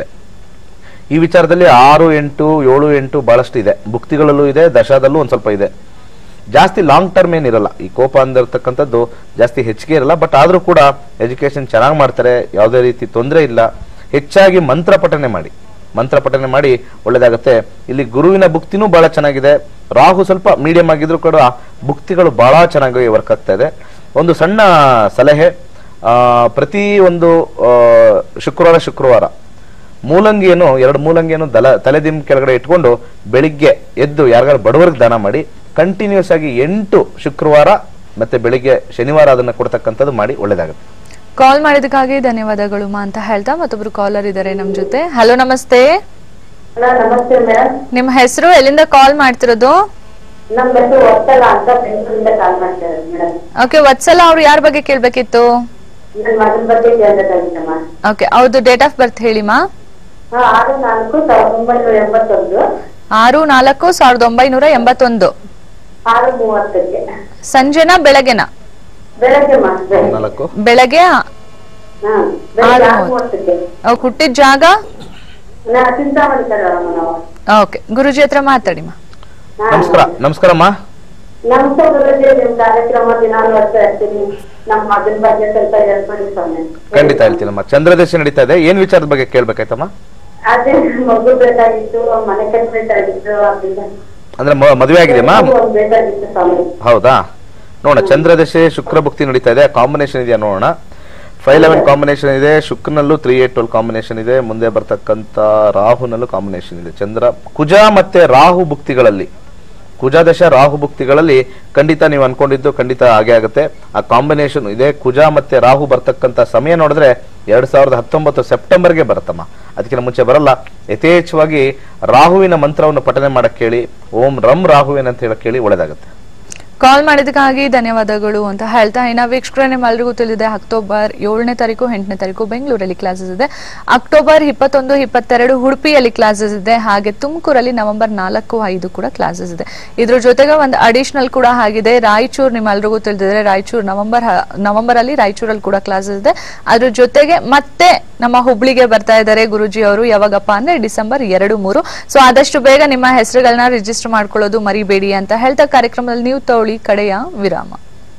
ಈ ವಿಚಾರದಲ್ಲಿ ಆರು ಎಂಟು ಏಳು ಎಂಟು ಬಹಳಷ್ಟು ಇದೆ ಭುಕ್ತಿಗಳಲ್ಲೂ ಇದೆ ದಶಾದಲ್ಲೂ ಒಂದ್ ಸ್ವಲ್ಪ ಇದೆ ಜಾಸ್ತಿ ಲಾಂಗ್ ಟರ್ಮ್ ಏನಿರಲ್ಲ ಈ ಕೋಪ ಅಂದಿರ್ತಕ್ಕಂಥದ್ದು ಜಾಸ್ತಿ ಹೆಚ್ಚಿಗೆ ಇರಲ್ಲ ಬಟ್ ಆದ್ರೂ ಕೂಡ ಎಜುಕೇಶನ್ ಚೆನ್ನಾಗಿ ಮಾಡ್ತಾರೆ ಯಾವುದೇ ರೀತಿ ತೊಂದರೆ ಇಲ್ಲ ಹೆಚ್ಚಾಗಿ ಮಂತ್ರ ಪಠನೆ ಮಾಡಿ ಮಂತ್ರ ಪಠನೆ ಮಾಡಿ ಒಳ್ಳೇದಾಗತ್ತೆ ಇಲ್ಲಿ ಗುರುವಿನ ಭುಕ್ತಿನೂ ಬಹಳ ಚೆನ್ನಾಗಿದೆ ರಾಹು ಸ್ವಲ್ಪ ಮೀಡಿಯಂ ಆಗಿದ್ರು ಕೂಡ ಭುಕ್ತಿಗಳು ಬಹಳ ಚೆನ್ನಾಗಿ ವರ್ಕ್ ಆಗ್ತಾ ಇದೆ ಒಂದು ಸಣ್ಣ ಸಲಹೆ ಆ, ಪ್ರತಿ ಒಂದು ಆ, ಶುಕ್ರವಾರ ಶುಕ್ರವಾರ ಮೂಲಂಗಿಯನ್ನು ಎರಡು ಮೂಲಂಗಿಯನ್ನು ದಲ ತಲೆದಿಮ್ ಕೆಳಗಡೆ ಇಟ್ಕೊಂಡು ಬೆಳಿಗ್ಗೆ ಎದ್ದು ಯಾರಿಗಾರು ಬಡವರಿಗೆ ದಾನ ಮಾಡಿ ಕಂಟಿನ್ಯೂಸ್ ಆಗಿ ಎಂಟು ಶುಕ್ರವಾರ ಮತ್ತೆ ಬೆಳಿಗ್ಗೆ ಶನಿವಾರ ಅದನ್ನ ಕೊಡ್ತಕ್ಕಂಥದ್ದು ಮಾಡಿ ಒಳ್ಳೇದಾಗುತ್ತೆ ಕಾಲ್ ಮಾಡಿದಕ್ಕಾಗಿ ಧನ್ಯವಾದಗಳು ಮಾ ಅಂತ ಹೇಳ್ತಾ ಮತ್ತೊಬ್ರು ಕಾಲರ್ ಇದ್ದಾರೆ ನಮ್ ಜೊತೆ ಹಲೋ ನಮಸ್ತೆ ಹಲೋ ನಮಸ್ತೆ ಮೇಡಮ್ ನಿಮ್ಮ ಹೆಸರು ಎಲ್ಲಿಂದ ಕಾಲ್ ಮಾಡ್ತಿರೋದು ನಮ್ಮ ಹೆಸರು ಒತ್ತಲ ಅಂತ ಬೆಂಗಳೂರಿಂದ ಕಾಲ್ ಮಾಡ್ತಾ ಇರೋದು ಮೇಡಮ್ ಓಕೆ ವತ್ಸಲ ಅವ್ರು ಯಾರ ಬಗ್ಗೆ ಕೇಳ್ಬೇಕಿತ್ತು ನನ್ನ ಮಗನ ಬಗ್ಗೆ ಕೇಳಬೇಕಾಗಿತ್ತಮ್ಮ ಓಕೆ ಅವ್ರದ್ದು ಡೇಟ್ ಆಫ್ ಬರ್ತ್ ಹೇಳಿ ಮಾ ಹಾ ಆರು ನಾಲ್ಕು ಸಾವಿರದ ಒಂಬೈನೂರ ಎಂಬತ್ತೊಂದು ಆರು ನಾಲ್ಕು ಸಾವಿರದ ಒಂಬೈನೂರ ಎಂಬತ್ತೊಂದು ಆರು ಮೂವತ್ತಕ್ಕೆ ಸಂಜೆನಾ ಬೆಳಗ್ಗೆನಾ ಬೆಳಗ್ಗೆ ಮಾತ್ರ ನಾಲ್ಕು ಬೆಳಗ್ಗೆ ಹಾ ಬೆಳಗ್ಗೆ ಆರು ಆರು ಮೂವತ್ತಕ್ಕೆ ಅವ್ರು ಹುಟ್ಟಿದ ಜಾಗ ನಾ ಚಿಂತಾಮಣಿ ಕಡೆಯವರಮ್ಮ ನಾವು ಓಕೆ ಗುರುಜಿ ಹತ್ರ ಮಾತಾಡಿ ಮಾ ಹಾ. ನಮಸ್ಕಾರ ನಮಸ್ಕಾರಮ್ಮ ನಮಸ್ತೆ ಗುರುಜಿ ನಿಮ್ ಕಾರ್ಯಕ್ರಮ ದಿನಾಲು ಬರ್ತಾ ಇರ್ತೀನಿ ನಮ್ಮ ಮಗನ ಬಗ್ಗೆ ಸ್ವಲ್ಪ ಹೇಳ್ಕೊಡಿ ಸ್ವಾಮಿ ಖಂಡಿತ ಹೇಳ್ತೀನಮ್ಮ ಚಂದ್ರದೇಶ ನಡೀತಾ ಇದೆ ಏನ್ ವಿಚಾರದ ಬಗ್ಗೆ ಕೇಳ್ಬೇಕಾಯ್ತಮ್ಮ ಅದೇ ಮಗು ಬೇಕಾಗಿತ್ತು ಮನೆ ಕಟ್ಬೇಕಾಗಿತ್ತು ಅದರಿಂದ ಅಂದ್ರೆ ಮ- ಮದುವೆ ಆಗಿದೆಯಮ್ಮ ಒಂದ್ ಬೇಕಾಗಿತ್ತು ಸ್ವಾಮಿ ಹೌದಾ ನೋಡೋಣ ಚಂದ್ರದಶೆ ಶುಕ್ರ ಭಕ್ತಿ ನಡೀತಾ ಇದೆ ಕಾಂಬಿನೇಷನ್ ಇದೆಯಾ ನೋಡೋಣ ಫೈವ್ ಲೆವೆನ್ ಕಾಂಬಿನೇಷನ್ ಇದೆ ಶುಕ್ರನಲ್ಲೂ ತ್ರೀ ಏಟ್ ಟ್ವೆಲ್ ಕಾಂಬಿನೇಷನ್ ಇದೆ ಮುಂದೆ ಬರ್ತಕ್ಕಂತ ರಾಹುನಲ್ಲೂ ಕಾಂಬಿನೇಷನ್ ಇದೆ ಚಂದ್ರ ಕುಜ ಮತ್ತೆ ರಾಹು ಭುಕ್ತಿಗಳಲ್ಲಿ ಕುಜಾದಶ ರಾಹು ಭುಕ್ತಿಗಳಲ್ಲಿ ಖಂಡಿತ ನೀವು ಅನ್ಕೊಂಡಿದ್ದು ಖಂಡಿತ ಹಾಗೆ ಆಗುತ್ತೆ ಆ ಕಾಂಬಿನೇಷನ್ ಇದೆ ಕುಜ ಮತ್ತೆ ರಾಹು ಬರ್ತಕ್ಕಂತ ಸಮಯ ನೋಡಿದ್ರೆ ಎರಡ್ ಸಾವಿರದ ಹತ್ತೊಂಬತ್ತು ಸೆಪ್ಟೆಂಬರ್ಗೆ ಬರುತ್ತಮ್ಮ ಅದಕ್ಕಿಂತ ಮುಂಚೆ ಬರಲ್ಲ ಯಥೇಚ್ಛವಾಗಿ ರಾಹುವಿನ ಮಂತ್ರವನ್ನು ಪಠನೆ ಮಾಡಕ್ ಕೇಳಿ ಓಂ ರಂ ರಾಹುವಿನ ಅಂತ ಹೇಳಕ್ ಕೇಳಿ ಒಳ್ಳೇದಾಗುತ್ತೆ ಕಾಲ್ ಮಾಡಿದಕ್ಕಾಗಿ ಧನ್ಯವಾದಗಳು ಅಂತ ಹೇಳ್ತಾ ಇನ್ನ ವೀಕ್ಷಕರೇ ನಿಮ್ಮೆಲ್ರಿಗೂ ತಿಳಿದಿದೆ ಅಕ್ಟೋಬರ್ ಏಳನೇ ತಾರೀಕು ಎಂಟನೇ ತಾರೀಕು ಬೆಂಗಳೂರಲ್ಲಿ ಕ್ಲಾಸಸ್ ಇದೆ ಅಕ್ಟೋಬರ್ ಇಪ್ಪತ್ತೊಂದು ಇಪ್ಪತ್ತೆರಡು ಉಡುಪಿಯಲ್ಲಿ ಕ್ಲಾಸಸ್ ಇದೆ ಹಾಗೆ ತುಮಕೂರಲ್ಲಿ ನವೆಂಬರ್ ನಾಲ್ಕು ಐದು ಕೂಡ ಕ್ಲಾಸಸ್ ಇದೆ ಇದ್ರ ಜೊತೆಗೆ ಒಂದು ಅಡಿಷನಲ್ ಕೂಡ ಆಗಿದೆ ರಾಯಚೂರು ನಿಮ್ಮೆಲ್ರಿಗೂ ತಿಳಿದಿದೆ ರಾಯಚೂರು ನವೆಂಬರ್ ಹ- ನವೆಂಬರ್ ಅಲ್ಲಿ ರಾಯಚೂರಲ್ಲಿ ಕೂಡ ಕ್ಲಾಸಸ್ ಇದೆ ಅದ್ರ ಜೊತೆಗೆ ಮತ್ತೆ ನಮ್ಮ ಹುಬ್ಳಿಗೆ ಬರ್ತಾ ಇದ್ದಾರೆ ಗುರುಜಿ ಅವರು ಯಾವಾಗಪ್ಪ ಅಂದ್ರೆ ಡಿಸೆಂಬರ್ ಎರಡು ಮೂರು ಸೊ ಆದಷ್ಟು ಬೇಗ ನಿಮ್ಮ ಹೆಸರುಗಳನ್ನ ರಿಜಿಸ್ಟರ್ ಮಾಡ್ಕೊಳ್ಳೋದು ಮರಿಬೇಡಿ ಅಂತ ಹೇಳ್ತಾ ಕಾರ್ಯಕ್ರಮದಲ್ಲಿ ನೀವು ತಗೊಳ್ಳಿ ಕಡೆಯ ವಿರಾಮ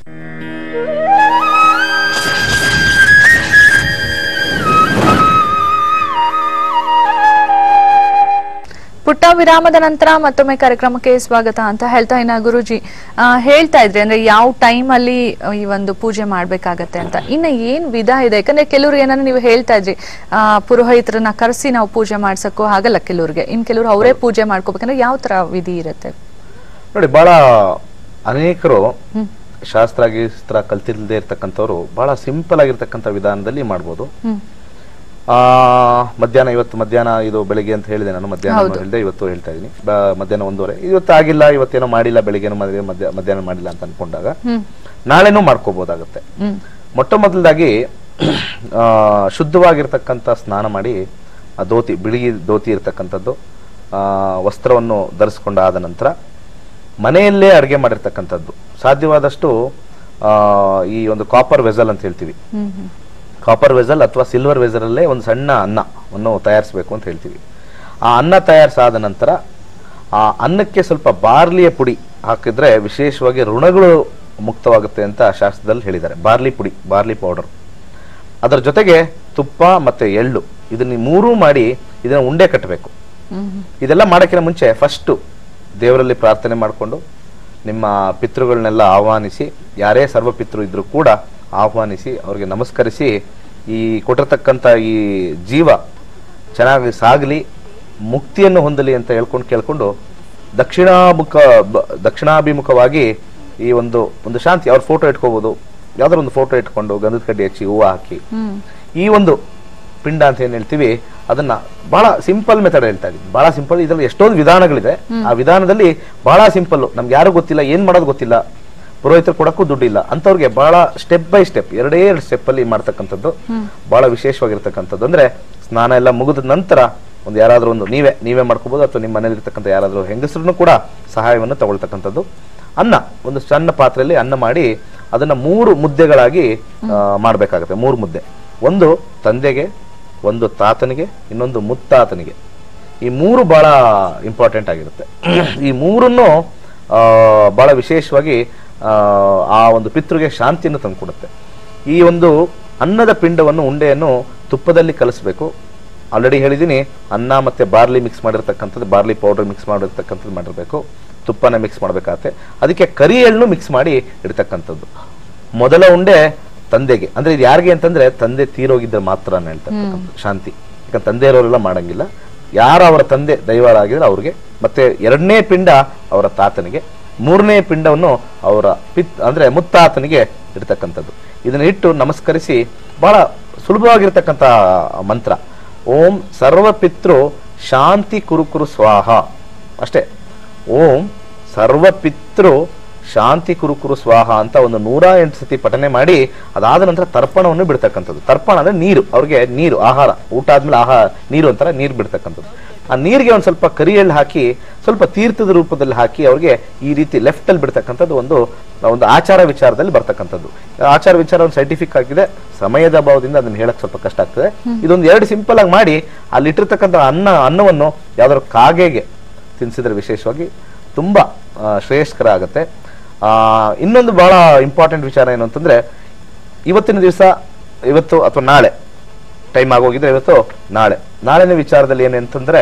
ಪುಟ್ಟ ವಿರಾಮದ ನಂತರ ಮತ್ತೊಮ್ಮೆ ಕಾರ್ಯಕ್ರಮಕ್ಕೆ ಸ್ವಾಗತ ಅಂತ ಹೇಳ್ತಾ ಇನ್ನ ಗುರುಜಿ ಆ, ಹೇಳ್ತಾ ಇದ್ರಿ ಅಂದ್ರೆ ಯಾವ ಟೈಮ್ ಅಲ್ಲಿ ಆ, ಈ ಒಂದು ಪೂಜೆ ಮಾಡ್ಬೇಕಾಗತ್ತೆ ಅಂತ ಇನ್ನ ಏನ್ ವಿಧ ಇದೆ ಯಾಕಂದ್ರೆ ಕೆಲವ್ರು ಏನಾದ್ರು ನೀವು ಹೇಳ್ತಾ ಇದ್ರಿ ಆ ಪುರೋಹಿತರನ್ನ ಕರೆಸಿ ನಾವು ಪೂಜೆ ಮಾಡ್ಸಕ್ಕೂ ಆಗಲ್ಲ ಕೆಲವ್ರಿಗೆ ಇನ್ ಕೆಲವ್ರು ಅವರೇ ಪೂಜೆ ಮಾಡ್ಕೋಬೇಕಂದ್ರೆ ಯಾವ ತರ ವಿಧಿ ಇರುತ್ತೆ ನೋಡಿ ಬಹಳ ಅನೇಕರು ಶಾಸ್ತ್ರ ಗೀಸ್ತ್ರ ಕಲ್ತಿಲ್ದೇ ಇರ್ತಕ್ಕಂಥವ್ರು ಬಹಳ ಸಿಂಪಲ್ ಆಗಿರ್ತಕ್ಕಂಥ ವಿಧಾನದಲ್ಲಿ ಮಾಡ್ಬೋದು ಹ್ಮ್ ಆ ಮಧ್ಯಾಹ್ನ ಇವತ್ತು ಮಧ್ಯಾಹ್ನ ಇದು ಬೆಳಿಗ್ಗೆ ಅಂತ ಹೇಳಿದೆ ನಾನು ಮಧ್ಯಾಹ್ನ ಹೌದು. ಹೇಳಿದೆ ಇವತ್ತು ಹೇಳ್ತಾ ಇದೀನಿ ಬ- ಮಧ್ಯಾಹ್ನ ಒಂದೂವರೆ ಇವತ್ತು ಆಗಿಲ್ಲ ಇವತ್ತೇನೋ ಮಾಡಿಲ್ಲ ಬೆಳಿಗ್ಗೆನೋ ಮಧ್ಯ ಮಧ್ಯ- ಮಧ್ಯಾಹ್ನ ಮಾಡಿಲ್ಲ ಅಂತ ಅನ್ಕೊಂಡಾಗ ಹ್ಮ್ ನಾಳೆನೂ ಮಾಡ್ಕೋಬಹುದಾಗತ್ತೆ ಹ್ಮ್ ಮೊಟ್ಟ ಮೊದಲದಾಗಿ ಆ, ಶುದ್ಧವಾಗಿರ್ತಕ್ಕಂಥ ಸ್ನಾನ ಮಾಡಿ ಆ ಧೋತಿ ಬಿಳಿ ಧೋತಿ ಇರ್ತಕ್ಕಂಥದ್ದು ಆ, ವಸ್ತ್ರವನ್ನು ಧರಿಸ್ಕೊಂಡಾದ ನಂತರ ಮನೆಯಲ್ಲೇ ಅಡುಗೆ ಮಾಡಿರ್ತಕ್ಕಂಥದ್ದು ಸಾಧ್ಯವಾದಷ್ಟು ಆ, ಈ ಒಂದು ಕಾಪರ್ ವೆಸಲ್ ಅಂತ ಹೇಳ್ತೀವಿ ಹ್ಮ್ ಹ್ಮ್ ಕಾಪರ್ ವೆಸಲ್ ಅಥವಾ ಸಿಲ್ವರ್ ವೆಸಲಲ್ಲೇ ಒಂದು ಸಣ್ಣ ಅನ್ನವನ್ನು ತಯಾರಿಸಬೇಕು ಅಂತ ಹೇಳ್ತೀವಿ ಆ ಅನ್ನ ತಯಾರಿಸಾದ ನಂತರ ಆ ಅನ್ನಕ್ಕೆ ಸ್ವಲ್ಪ ಬಾರ್ಲಿಯ ಪುಡಿ ಹಾಕಿದ್ರೆ ವಿಶೇಷವಾಗಿ ಋಣಗಳು ಮುಕ್ತವಾಗುತ್ತೆ ಅಂತ ಶಾಸ್ತ್ರದಲ್ಲಿ ಹೇಳಿದ್ದಾರೆ ಬಾರ್ಲಿ ಪುಡಿ ಬಾರ್ಲಿ ಪೌಡರ್ ಅದರ ಜೊತೆಗೆ ತುಪ್ಪ ಮತ್ತೆ ಎಳ್ಳು ಇದನ್ನ ಈ ಮೂರೂ ಮಾಡಿ ಇದನ್ನ ಉಂಡೆ ಕಟ್ಟಬೇಕು ಇದೆಲ್ಲ ಮಾಡೋಕ್ಕಿಂತ ಮುಂಚೆ ಫಸ್ಟು ದೇವರಲ್ಲಿ ಪ್ರಾರ್ಥನೆ ಮಾಡಿಕೊಂಡು ನಿಮ್ಮ ಪಿತೃಗಳನ್ನೆಲ್ಲ ಆಹ್ವಾನಿಸಿ ಯಾರೇ ಸರ್ವ ಪಿತೃ ಇದ್ರೂ ಕೂಡ ಆಹ್ವಾನಿಸಿ ಅವ್ರಿಗೆ ನಮಸ್ಕರಿಸಿ ಈ ಕೊಟ್ಟಿರ್ತಕ್ಕಂಥ ಈ ಜೀವ ಚೆನ್ನಾಗಿ ಸಾಗಲಿ ಮುಕ್ತಿಯನ್ನು ಹೊಂದಲಿ ಅಂತ ಹೇಳ್ಕೊಂಡು ಕೇಳ್ಕೊಂಡು ದಕ್ಷಿಣಾಮುಖ ಬ- ದಕ್ಷಿಣಾಭಿಮುಖವಾಗಿ ಈ ಒಂದು ಒಂದು ಶಾಂತಿ ಅವ್ರ ಫೋಟೋ ಇಟ್ಕೋಬಹುದು ಯಾವ್ದಾರ ಒಂದು ಫೋಟೋ ಇಟ್ಕೊಂಡು ಗಂಧದ ಕಡ್ಡಿ ಹಚ್ಚಿ ಹೂವು ಹಾಕಿ ಈ ಒಂದು ಪಿಂಡ ಅಂತ ಏನ್ ಹೇಳ್ತೀವಿ ಅದನ್ನ ಬಹಳ ಸಿಂಪಲ್ ಮೆಥಡ್ ಹೇಳ್ತಾ ಇದ್ದೀನಿ ಬಹಳ ಸಿಂಪಲ್ ಇದ್ರಲ್ಲಿ ಎಷ್ಟೊಂದು ವಿಧಾನಗಳಿದೆ ಆ ವಿಧಾನದಲ್ಲಿ ಬಹಳ ಸಿಂಪಲ್ ನಮ್ಗೆ ಯಾರು ಗೊತ್ತಿಲ್ಲ ಏನ್ ಮಾಡೋದು ಗೊತ್ತಿಲ್ಲ ಪುರೋಹಿತರು ಕೊಡಕ್ಕೂ ದುಡ್ಡಿಲ್ಲ ಅಂತವ್ರಿಗೆ ಬಹಳ ಸ್ಟೆಪ್ ಬೈ ಸ್ಟೆಪ್ ಎರಡೇ ಎರಡು ಸ್ಟೆಪ್ ಅಲ್ಲಿ ಮಾಡ್ತಕ್ಕಂಥದ್ದು ಬಹಳ ವಿಶೇಷವಾಗಿರ್ತಕ್ಕಂಥದ್ದು ಅಂದ್ರೆ ಸ್ನಾನ ಎಲ್ಲ ಮುಗಿದ ನಂತರ ಒಂದು ಯಾರಾದ್ರೂ ಒಂದು ನೀವೇ ನೀವೇ ಮಾಡ್ಕೋಬಹುದು ಅಥವಾ ನಿಮ್ಮ ಮನೇಲಿ ಇರ್ತಕ್ಕಂಥ ಯಾರಾದ್ರೂ ಹೆಂಗಸರನ್ನು ಕೂಡ ಸಹಾಯವನ್ನು ತಗೊಳ್ತಕ್ಕಂಥದ್ದು ಅನ್ನ ಒಂದು ಸಣ್ಣ ಪಾತ್ರೆಯಲ್ಲಿ ಅನ್ನ ಮಾಡಿ ಅದನ್ನ ಮೂರು ಮುದ್ದೆಗಳಾಗಿ ಆ, ಮಾಡ್ಬೇಕಾಗತ್ತೆ ಮೂರು ಮುದ್ದೆ ಒಂದು ತಂದೆಗೆ ಒಂದು ತಾತನಿಗೆ ಇನ್ನೊಂದು ಮುತ್ತಾತನಿಗೆ ಈ ಮೂರು ಬಹಳ ಇಂಪಾರ್ಟೆಂಟ್ ಆಗಿರುತ್ತೆ ಈ ಮೂರನ್ನು ಆ, ಬಹಳ ವಿಶೇಷವಾಗಿ ಆ, ಆ ಒಂದು ಪಿತೃಗೆ ಶಾಂತಿಯನ್ನು ತಂದುಕೊಡುತ್ತೆ ಈ ಒಂದು ಅನ್ನದ ಪಿಂಡವನ್ನು ಉಂಡೆಯನ್ನು ತುಪ್ಪದಲ್ಲಿ ಕಲಿಸ್ಬೇಕು ಆಲ್ರೆಡಿ ಹೇಳಿದ್ದೀನಿ ಅನ್ನ ಮತ್ತೆ ಬಾರ್ಲಿ ಮಿಕ್ಸ್ ಮಾಡಿರ್ತಕ್ಕಂಥದ್ದು ಬಾರ್ಲಿ ಪೌಡರ್ ಮಿಕ್ಸ್ ಮಾಡಿರ್ತಕ್ಕಂಥದ್ದು ಮಾಡಿರ್ಬೇಕು ತುಪ್ಪನ ಮಿಕ್ಸ್ ಮಾಡ್ಬೇಕಾಗತ್ತೆ ಅದಕ್ಕೆ ಕರಿ ಎಳ್ಳು ಮಿಕ್ಸ್ ಮಾಡಿ ಇಡ್ತಕ್ಕಂಥದ್ದು ಮೊದಲ ಉಂಡೆ ತಂದೆಗೆ ಅಂದ್ರೆ ಇದು ಯಾರಿಗೆ ಅಂತಂದ್ರೆ ತಂದೆ ತೀರೋಗಿದ್ರೆ ಮಾತ್ರ ನಾನು ಹೇಳ್ತಕ್ಕಂಥದ್ದು ಶಾಂತಿ ಯಾಕಂದ್ರೆ ತಂದೆ ಇರೋರೆಲ್ಲ ಮಾಡಂಗಿಲ್ಲ ಯಾರು ಅವರ ತಂದೆ ದೈವಾರಾಗಿದ್ರೆ ಅವ್ರಿಗೆ ಮತ್ತೆ ಎರಡನೇ ಪಿಂಡ ಅವರ ತಾತನಿಗೆ ಮೂರನೇ ಪಿಂಡವನ್ನು ಅವರ ಪಿತ್ ಅಂದ್ರೆ ಮುತ್ತಾತನಿಗೆ ಇಡ್ತಕ್ಕಂಥದ್ದು ಇದನ್ನ ಇಟ್ಟು ನಮಸ್ಕರಿಸಿ ಬಹಳ ಸುಲಭವಾಗಿರ್ತಕ್ಕಂಥ ಮಂತ್ರ ಓಂ ಸರ್ವಪಿತೃ ಶಾಂತಿ ಕುರುಕುರು ಸ್ವಾಹ ಅಷ್ಟೇ ಓಂ ಸರ್ವಪಿತೃ ಶಾಂತಿ ಕುರುಕುರು ಸ್ವಾಹ ಅಂತ ಒಂದು ನೂರ ಎಂಟು ಸತಿ ಪಠನೆ ಮಾಡಿ ಅದಾದ ನಂತರ ತರ್ಪಣವನ್ನು ಬಿಡ್ತಕ್ಕಂಥದ್ದು ತರ್ಪಣ ಅಂದ್ರೆ ನೀರು ಅವ್ರಿಗೆ ನೀರು ಆಹಾರ ಊಟ ಆದ್ಮೇಲೆ ಆಹಾರ ನೀರು ಅಂತಾರೆ ನೀರು ಬಿಡ್ತಕ್ಕಂಥದ್ದು ಆ ನೀರಿಗೆ ಒಂದು ಸ್ವಲ್ಪ ಕರಿ ಎಳ್ಳು ಹಾಕಿ ಸ್ವಲ್ಪ ತೀರ್ಥದ ರೂಪದಲ್ಲಿ ಹಾಕಿ ಅವ್ರಿಗೆ ಈ ರೀತಿ ಲೆಫ್ಟ್ ಅಲ್ಲಿ ಬಿಡ್ತಕ್ಕಂಥದ್ದು ಒಂದು ಒಂದು ಆಚಾರ ವಿಚಾರದಲ್ಲಿ ಬರ್ತಕ್ಕಂಥದ್ದು ಆಚಾರ ವಿಚಾರ ಒಂದು ಸೈಂಟಿಫಿಕ್ ಆಗಿದೆ ಸಮಯದ ಅಭಾವದಿಂದ ಅದನ್ನ ಹೇಳಕ್ ಸ್ವಲ್ಪ ಕಷ್ಟ ಆಗ್ತದೆ ಇದೊಂದು ಎರಡು ಸಿಂಪಲ್ ಆಗಿ ಮಾಡಿ ಅಲ್ಲಿ ಇಟ್ಟಿರ್ತಕ್ಕಂಥ ಅನ್ನ ಅನ್ನವನ್ನು ಯಾವ್ದಾದ್ರು ಕಾಗೆಗೆ ತಿನ್ಸಿದ್ರೆ ವಿಶೇಷವಾಗಿ ತುಂಬಾ ಆ, ಶ್ರೇಯಸ್ಕರ ಆಗುತ್ತೆ ಆ, ಇನ್ನೊಂದು ಬಹಳ ಇಂಪಾರ್ಟೆಂಟ್ ವಿಚಾರ ಏನು ಅಂತಂದ್ರೆ ಇವತ್ತಿನ ದಿವಸ ಇವತ್ತು ಅಥವಾ ನಾಳೆ ಟೈಮ್ ಆಗೋಗಿದ್ರೆ ಇವತ್ತು ನಾಳೆ ನಾಳಿನ ವಿಚಾರದಲ್ಲಿ ಏನು ಅಂತಂದ್ರೆ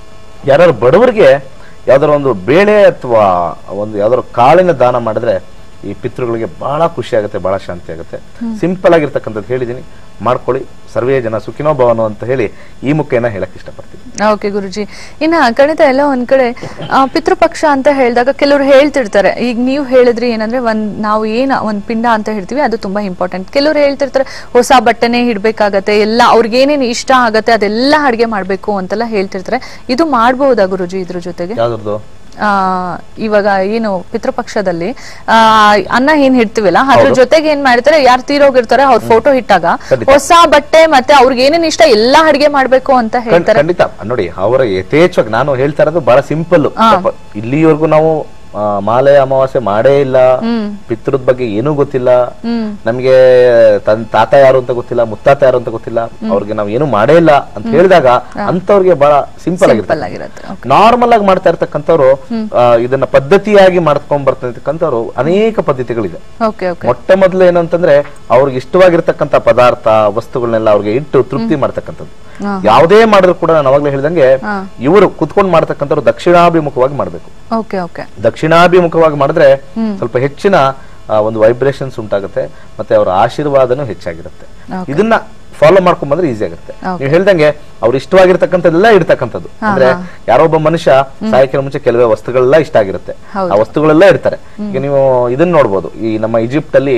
ಯಾರು ಬಡವರಿಗೆ ಯಾವ್ದಾರ ಒಂದು ಬೇಳೆ ಅಥವಾ ಒಂದು ಯಾವ್ದಾದ್ರು ಕಾಳಿನ ದಾನ ಮಾಡಿದ್ರೆ ಈ ಪಿತೃಗಳಿಗೆ ಬಹಳ ಖುಷಿ ಆಗುತ್ತೆ ಬಹಳ ಶಾಂತಿ ಆಗುತ್ತೆ ಸಿಂಪಲ್ ಆಗಿರ್ತಕ್ಕಂಥದ್ದು ಹೇಳಿದೀನಿ ಮಾಡ್ಕೊಳ್ಳಿ ಸರ್ವೇ ಜನ ಸುಖಿನೋ ಭವನೋ ಅಂತ ಹೇಳಿ ಈ ಮುಖೇನ ಹೇಳಕ್ ಇಷ್ಟಪಡ್ತೀನಿ ಓಕೆ ಗುರುಜಿ ಇನ್ನ ಖಂಡಿತ ಎಲ್ಲ ಒಂದ್ ಕಡೆ ಆ, ಪಿತೃಪಕ್ಷ ಅಂತ ಹೇಳಿದಾಗ ಕೆಲವರು ಹೇಳ್ತಿರ್ತಾರೆ ಈಗ ನೀವು ಹೇಳಿದ್ರಿ ಏನಂದ್ರೆ ಒಂದ್ ನಾವು ಏನ ಒಂದ್ ಪಿಂಡ ಅಂತ ಹೇಳ್ತೀವಿ ಅದು ತುಂಬಾ ಇಂಪಾರ್ಟೆಂಟ್ ಕೆಲವರು ಹೇಳ್ತಿರ್ತಾರೆ ಹೊಸ ಬಟ್ಟೆನೆ ಇಡ್ಬೇಕಾಗತ್ತೆ ಎಲ್ಲ ಅವ್ರಿಗೆ ಏನೇನು ಇಷ್ಟ ಆಗತ್ತೆ ಅದೆಲ್ಲ ಅಡ್ಗೆ ಮಾಡ್ಬೇಕು ಅಂತೆಲ್ಲ ಹೇಳ್ತಿರ್ತಾರೆ ಇದು ಮಾಡ್ಬಹುದಾ ಗುರುಜಿ ಇದ್ರ ಜೊತೆಗೆ ಯಾವ್ದ್ರದ್ದು ಆ ಇವಾಗ ಏನು ಪಿತೃಪಕ್ಷದಲ್ಲಿ ಆ ಅನ್ನ ಏನ್ ಇಡ್ತೀವಲ್ಲ ಅದ್ರ ಜೊತೆಗೆ ಏನ್ ಮಾಡ್ತಾರೆ ಯಾರು ತೀರೋಗಿರ್ತಾರೆ ಅವ್ರ ಫೋಟೋ ಇಟ್ಟಾಗ ಖಂಡಿತ. ಹೊಸ ಬಟ್ಟೆ ಮತ್ತೆ ಅವ್ರಿಗೆ ಏನೇನ್ ಇಷ್ಟ ಎಲ್ಲಾ ಅಡ್ಗೆ ಮಾಡ್ಬೇಕು ಅಂತ ಖಂಡ್- ಹೇಳ್ತಾರೆ ಖಂಡಿತ ನೋಡಿ ಅವರ ಯಥೇಚ್ಛವಾಗಿ ನಾನು ಹೇಳ್ತಾ ಇರೋದು ಬಹಳ ಸಿಂಪಲ್ ಇಲ್ಲಿವರೆಗೂ ನಾವು ಆ, ಮಾಲೆ ಅಮಾವಾಸ್ಯೆ ಮಾಡೇ ಇಲ್ಲ ಪಿತೃದ ಬಗ್ಗೆ ಏನೂ ಗೊತ್ತಿಲ್ಲ ನಮ್ಗೆ ತನ್ ತಾತ ಯಾರು ಅಂತ ಗೊತ್ತಿಲ್ಲ ಮುತ್ತಾತ ಯಾರು ಅಂತ ಗೊತ್ತಿಲ್ಲ ಅವ್ರಿಗೆ ನಾವು ಏನು ಮಾಡೇ ಇಲ್ಲ ಅಂತ ಹೇಳಿದಾಗ ಅಂತವ್ರಿಗೆ ಬಹಳ ಸಿಂಪಲ್ ಸಿಂಪಲ್ ಆಗಿರುತ್ತೆ ಆಗಿರುತ್ತೆ ನಾರ್ಮಲ್ ಆಗಿ ಮಾಡ್ತಾ ಇರ್ತಕ್ಕಂಥವ್ರು ಆ, ಇದನ್ನ ಪದ್ಧತಿಯಾಗಿ ಮಾಡ್ಕೊಂಡ್ ಬರ್ತಿರ್ತಕ್ಕಂಥವ್ರು ಅನೇಕ ಪದ್ಧತಿಗಳಿದೆ ಓಕೆ ಓಕೆ ಮೊಟ್ಟ ಮೊದಲು ಏನಂತಂದ್ರೆ ಅವ್ರಿಗೆ ಇಷ್ಟವಾಗಿರ್ತಕ್ಕಂಥ ಪದಾರ್ಥ ವಸ್ತುಗಳನ್ನೆಲ್ಲ ಅವ್ರಿಗೆ ಇಟ್ಟು ತೃಪ್ತಿ ಮಾಡ್ತಕ್ಕಂಥದ್ದು ಯಾವುದೇ ಮಾಡಿದ್ರು ಕೂಡ ನಾನು ಅವಾಗ್ಲೇ ಹೇಳಿದಂಗೆ ಇವರು ಕುತ್ಕೊಂಡು ಮಾಡ್ತಕ್ಕಂಥವ್ರು ದಕ್ಷಿಣಾಭಿಮುಖವಾಗಿ ಮಾಡ್ಬೇಕು ಓಕೆ ಓಕೆ ದಕ್ಷಿಣಾಭಿಮುಖವಾಗಿ ಮಾಡಿದ್ರೆ ಸ್ವಲ್ಪ ಹೆಚ್ಚಿನ ಆ, ಒಂದು ವೈಬ್ರೇಷನ್ಸ್ ಉಂಟಾಗುತ್ತೆ ಮತ್ತೆ ಅವರ ಆಶೀರ್ವಾದನೂ ಹೆಚ್ಚಾಗಿರುತ್ತೆ ಇದನ್ನ ಫಾಲೋ ಮಾಡ್ಕೊಂಡ್ ಬಂದ್ರೆ ಈಸಿ ಆಗುತ್ತೆ ನೀವು ಹೇಳ್ದಂಗೆ ಅವ್ರು ಇಷ್ಟವಾಗಿರ್ತಕ್ಕಂಥದ್ದೆಲ್ಲ ಇಡ್ತಕ್ಕಂಥದ್ದು ಅಂದ್ರೆ ಯಾರೋ ಒಬ್ಬ ಮನುಷ್ಯ ಸಾಯಕ್ಕಿನ ಮುಂಚೆ ಕೆಲವೇ ವಸ್ತುಗಳೆಲ್ಲ ಇಷ್ಟ ಆಗಿರುತ್ತೆ ಆ ವಸ್ತುಗಳೆಲ್ಲ ಇಡ್ತಾರೆ ಈಗ ನೀವು ಇದನ್ನ ನೋಡ್ಬೋದು ಈ ನಮ್ಮ ಈಜಿಪ್ಟ್ ಅಲ್ಲಿ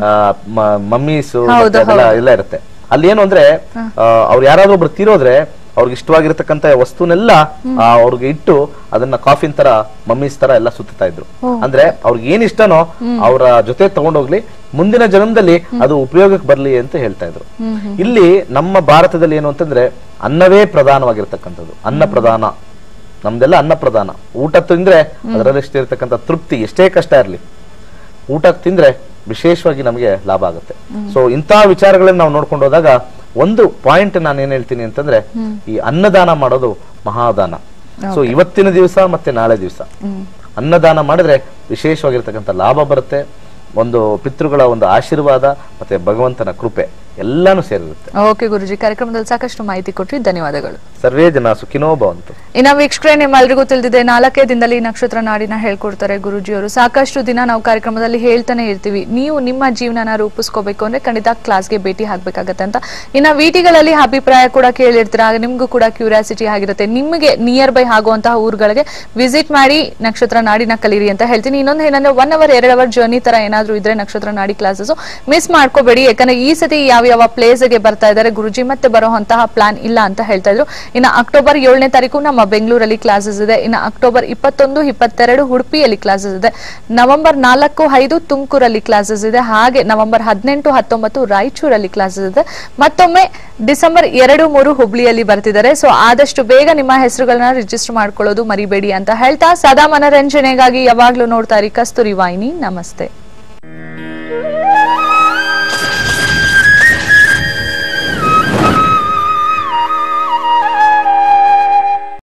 ಮಮ್ಮೀಸ್ ಅದೆಲ್ಲ ಎಲ್ಲ ಇರುತ್ತೆ ಅಲ್ಲಿ ಏನು ಅಂದ್ರೆ ಆ, ಅವ್ರು ಯಾರಾದ್ರೂ ಒಬ್ರು ತೀರೋದ್ರೆ ಅವ್ರಿಗೆ ಇಷ್ಟವಾಗಿರ್ತಕ್ಕಂಥ ವಸ್ತುನೆಲ್ಲ ಆ, ಅವ್ರಿಗೆ ಇಟ್ಟು ಅದನ್ನ ಕಾಫಿನ್ ತರ ಮಮ್ಮೀಸ್ ತರ ಎಲ್ಲ ಸುತ್ತಾ ಇದ್ರು ಅಂದ್ರೆ ಅವ್ರಿಗೆ ಏನ್ ಇಷ್ಟನೋ ಅವರ ಜೊತೆ ತಗೊಂಡೋಗ್ಲಿ ಮುಂದಿನ ಜನ್ಮದಲ್ಲಿ ಅದು ಉಪಯೋಗಕ್ಕೆ ಬರ್ಲಿ ಅಂತ ಹೇಳ್ತಾ ಇದ್ರು ಇಲ್ಲಿ ನಮ್ಮ ಭಾರತದಲ್ಲಿ ಏನು ಅಂತಂದ್ರೆ ಅನ್ನವೇ ಪ್ರಧಾನವಾಗಿರ್ತಕ್ಕಂಥದ್ದು ಅನ್ನ ಪ್ರಧಾನ ನಮ್ದೆಲ್ಲ ಅನ್ನ ಪ್ರಧಾನ ಊಟ ತಿಂದ್ರೆ ಅದರಲ್ಲಿ ಇರ್ತಕ್ಕಂಥ ತೃಪ್ತಿ ಎಷ್ಟೇ ಕಷ್ಟ ಇರಲಿ ಊಟ ತಿಂದ್ರೆ ವಿಶೇಷವಾಗಿ ನಮಗೆ ಲಾಭ ಆಗುತ್ತೆ ಸೊ ಇಂತಹ ವಿಚಾರಗಳನ್ನ ನಾವು ನೋಡ್ಕೊಂಡು ಹೋದಾಗ ಒಂದು ಪಾಯಿಂಟ್ ನಾನು ಏನ್ ಹೇಳ್ತೀನಿ ಅಂತಂದ್ರೆ ಈ ಅನ್ನದಾನ ಮಾಡೋದು ಮಹಾದಾನ ಸೊ ಇವತ್ತಿನ ದಿವಸ ಮತ್ತೆ ನಾಳೆ ದಿವಸ ಅನ್ನದಾನ ಮಾಡಿದ್ರೆ ವಿಶೇಷವಾಗಿರ್ತಕ್ಕಂಥ ಲಾಭ ಬರುತ್ತೆ ಒಂದು ಪಿತೃಗಳ ಒಂದು ಆಶೀರ್ವಾದ ಮತ್ತೆ ಭಗವಂತನ ಕೃಪೆ ಎಲ್ಲಾನು ಸೇರಿರುತ್ತೆ ಓಕೆ ಗುರುಜಿ ಕಾರ್ಯಕ್ರಮದಲ್ಲಿ ಸಾಕಷ್ಟು ಮಾಹಿತಿ ಕೊಟ್ರಿ ಧನ್ಯವಾದಗಳು ಸರ್ವೇ ಜನ ಸುಖಿನೋ ಭವಂತು ಇನ್ನ ವೀಕ್ಷಕರೇ ನಿಮ್ಮೆಲ್ರಿಗೂ ತಿಳಿದಿದೆ ನಾಲ್ಕೇ ದಿನದಲ್ಲಿ ನಕ್ಷತ್ರ ನಾಡಿನ ಹೇಳ್ಕೊಡ್ತಾರೆ ಗುರುಜಿಯವರು ಸಾಕಷ್ಟು ದಿನ ನಾವು ಕಾರ್ಯಕ್ರಮದಲ್ಲಿ ಹೇಳ್ತಾನೆ ಇರ್ತೀವಿ ನೀವು ನಿಮ್ಮ ಜೀವನನ ರೂಪಿಸ್ಕೋಬೇಕು ಅಂದ್ರೆ ಖಂಡಿತ ಕ್ಲಾಸ್ಗೆ ಭೇಟಿ ಆಗ್ಬೇಕಾಗತ್ತೆ ಅಂತ ಇನ್ನ ವಿಟಿಗಳಲ್ಲಿ ಅಭಿಪ್ರಾಯ ಕೂಡ ಕೇಳಿರ್ತೀರ ಆಗ ನಿಮ್ಗೂ ಕೂಡ ಕ್ಯೂರಿಯಾಸಿಟಿ ಆಗಿರುತ್ತೆ ನಿಮಗೆ ನಿಯರ್ ಬೈ ಆಗುವಂತಹ ಊರುಗಳಿಗೆ ವಿಸಿಟ್ ಮಾಡಿ ನಕ್ಷತ್ರ ನಾಡಿನ ಕಲೀರಿ ಅಂತ ಹೇಳ್ತೀನಿ ಇನ್ನೊಂದು ಏನಂದ್ರೆ ಒನ್ ಅವರ್ ಎರಡು ಅವರ್ ಜರ್ನಿ ತರ ಏನಾದ್ರೂ ಇದ್ರೆ ನಕ್ಷತ್ರ ನಾಡಿ ಕ್ಲಾಸಸ್ ಮಿಸ್ ಮಾಡ್ಕೋಬೇಡಿ ಯಾಕಂದ್ರೆ ಈ ಸತಿ ಯಾವ ಯಾವ ಪ್ಲೇಸ್ ಗೆ ಬರ್ತಾ ಇದ್ದಾರೆ ಗುರುಜಿ ಮತ್ತೆ ಬರುವಂತಹ ಪ್ಲಾನ್ ಇಲ್ಲ ಅಂತ ಹೇಳ್ತಾ ಇದ್ರು ಇನ್ನು ಅಕ್ಟೋಬರ್ ಏಳನೇ ತಾರೀಕು ನಮ್ಮ ಬೆಂಗಳೂರಲ್ಲಿ ಕ್ಲಾಸಸ್ ಇದೆ ಇನ್ನು ಅಕ್ಟೋಬರ್ ಇಪ್ಪತ್ತೊಂದು ಇಪ್ಪತ್ತೆರಡು ಉಡುಪಿಯಲ್ಲಿ ಕ್ಲಾಸಸ್ ಇದೆ ನವೆಂಬರ್ ನಾಲ್ಕು ಐದು ತುಮಕೂರಲ್ಲಿ ಕ್ಲಾಸಸ್ ಇದೆ ಹಾಗೆ ನವೆಂಬರ್ ಹದಿನೆಂಟು ಹತ್ತೊಂಬತ್ತು ರಾಯಚೂರಲ್ಲಿ ಕ್ಲಾಸಸ್ ಇದೆ ಮತ್ತೊಮ್ಮೆ ಡಿಸೆಂಬರ್ ಎರಡು ಮೂರು ಹುಬ್ಳಿಯಲ್ಲಿ ಬರ್ತಿದ್ದಾರೆ ಸೊ ಆದಷ್ಟು ಬೇಗ ನಿಮ್ಮ ಹೆಸರುಗಳನ್ನ ರಿಜಿಸ್ಟರ್ ಮಾಡ್ಕೊಳ್ಳೋದು ಮರಿಬೇಡಿ ಅಂತ ಹೇಳ್ತಾ ಸದಾ ಮನರಂಜನೆಗಾಗಿ ಯಾವಾಗ್ಲೂ ನೋಡ್ತಾ ಇರಿ ಕಸ್ತೂರಿ ವಾಹಿನಿ ನಮಸ್ತೆ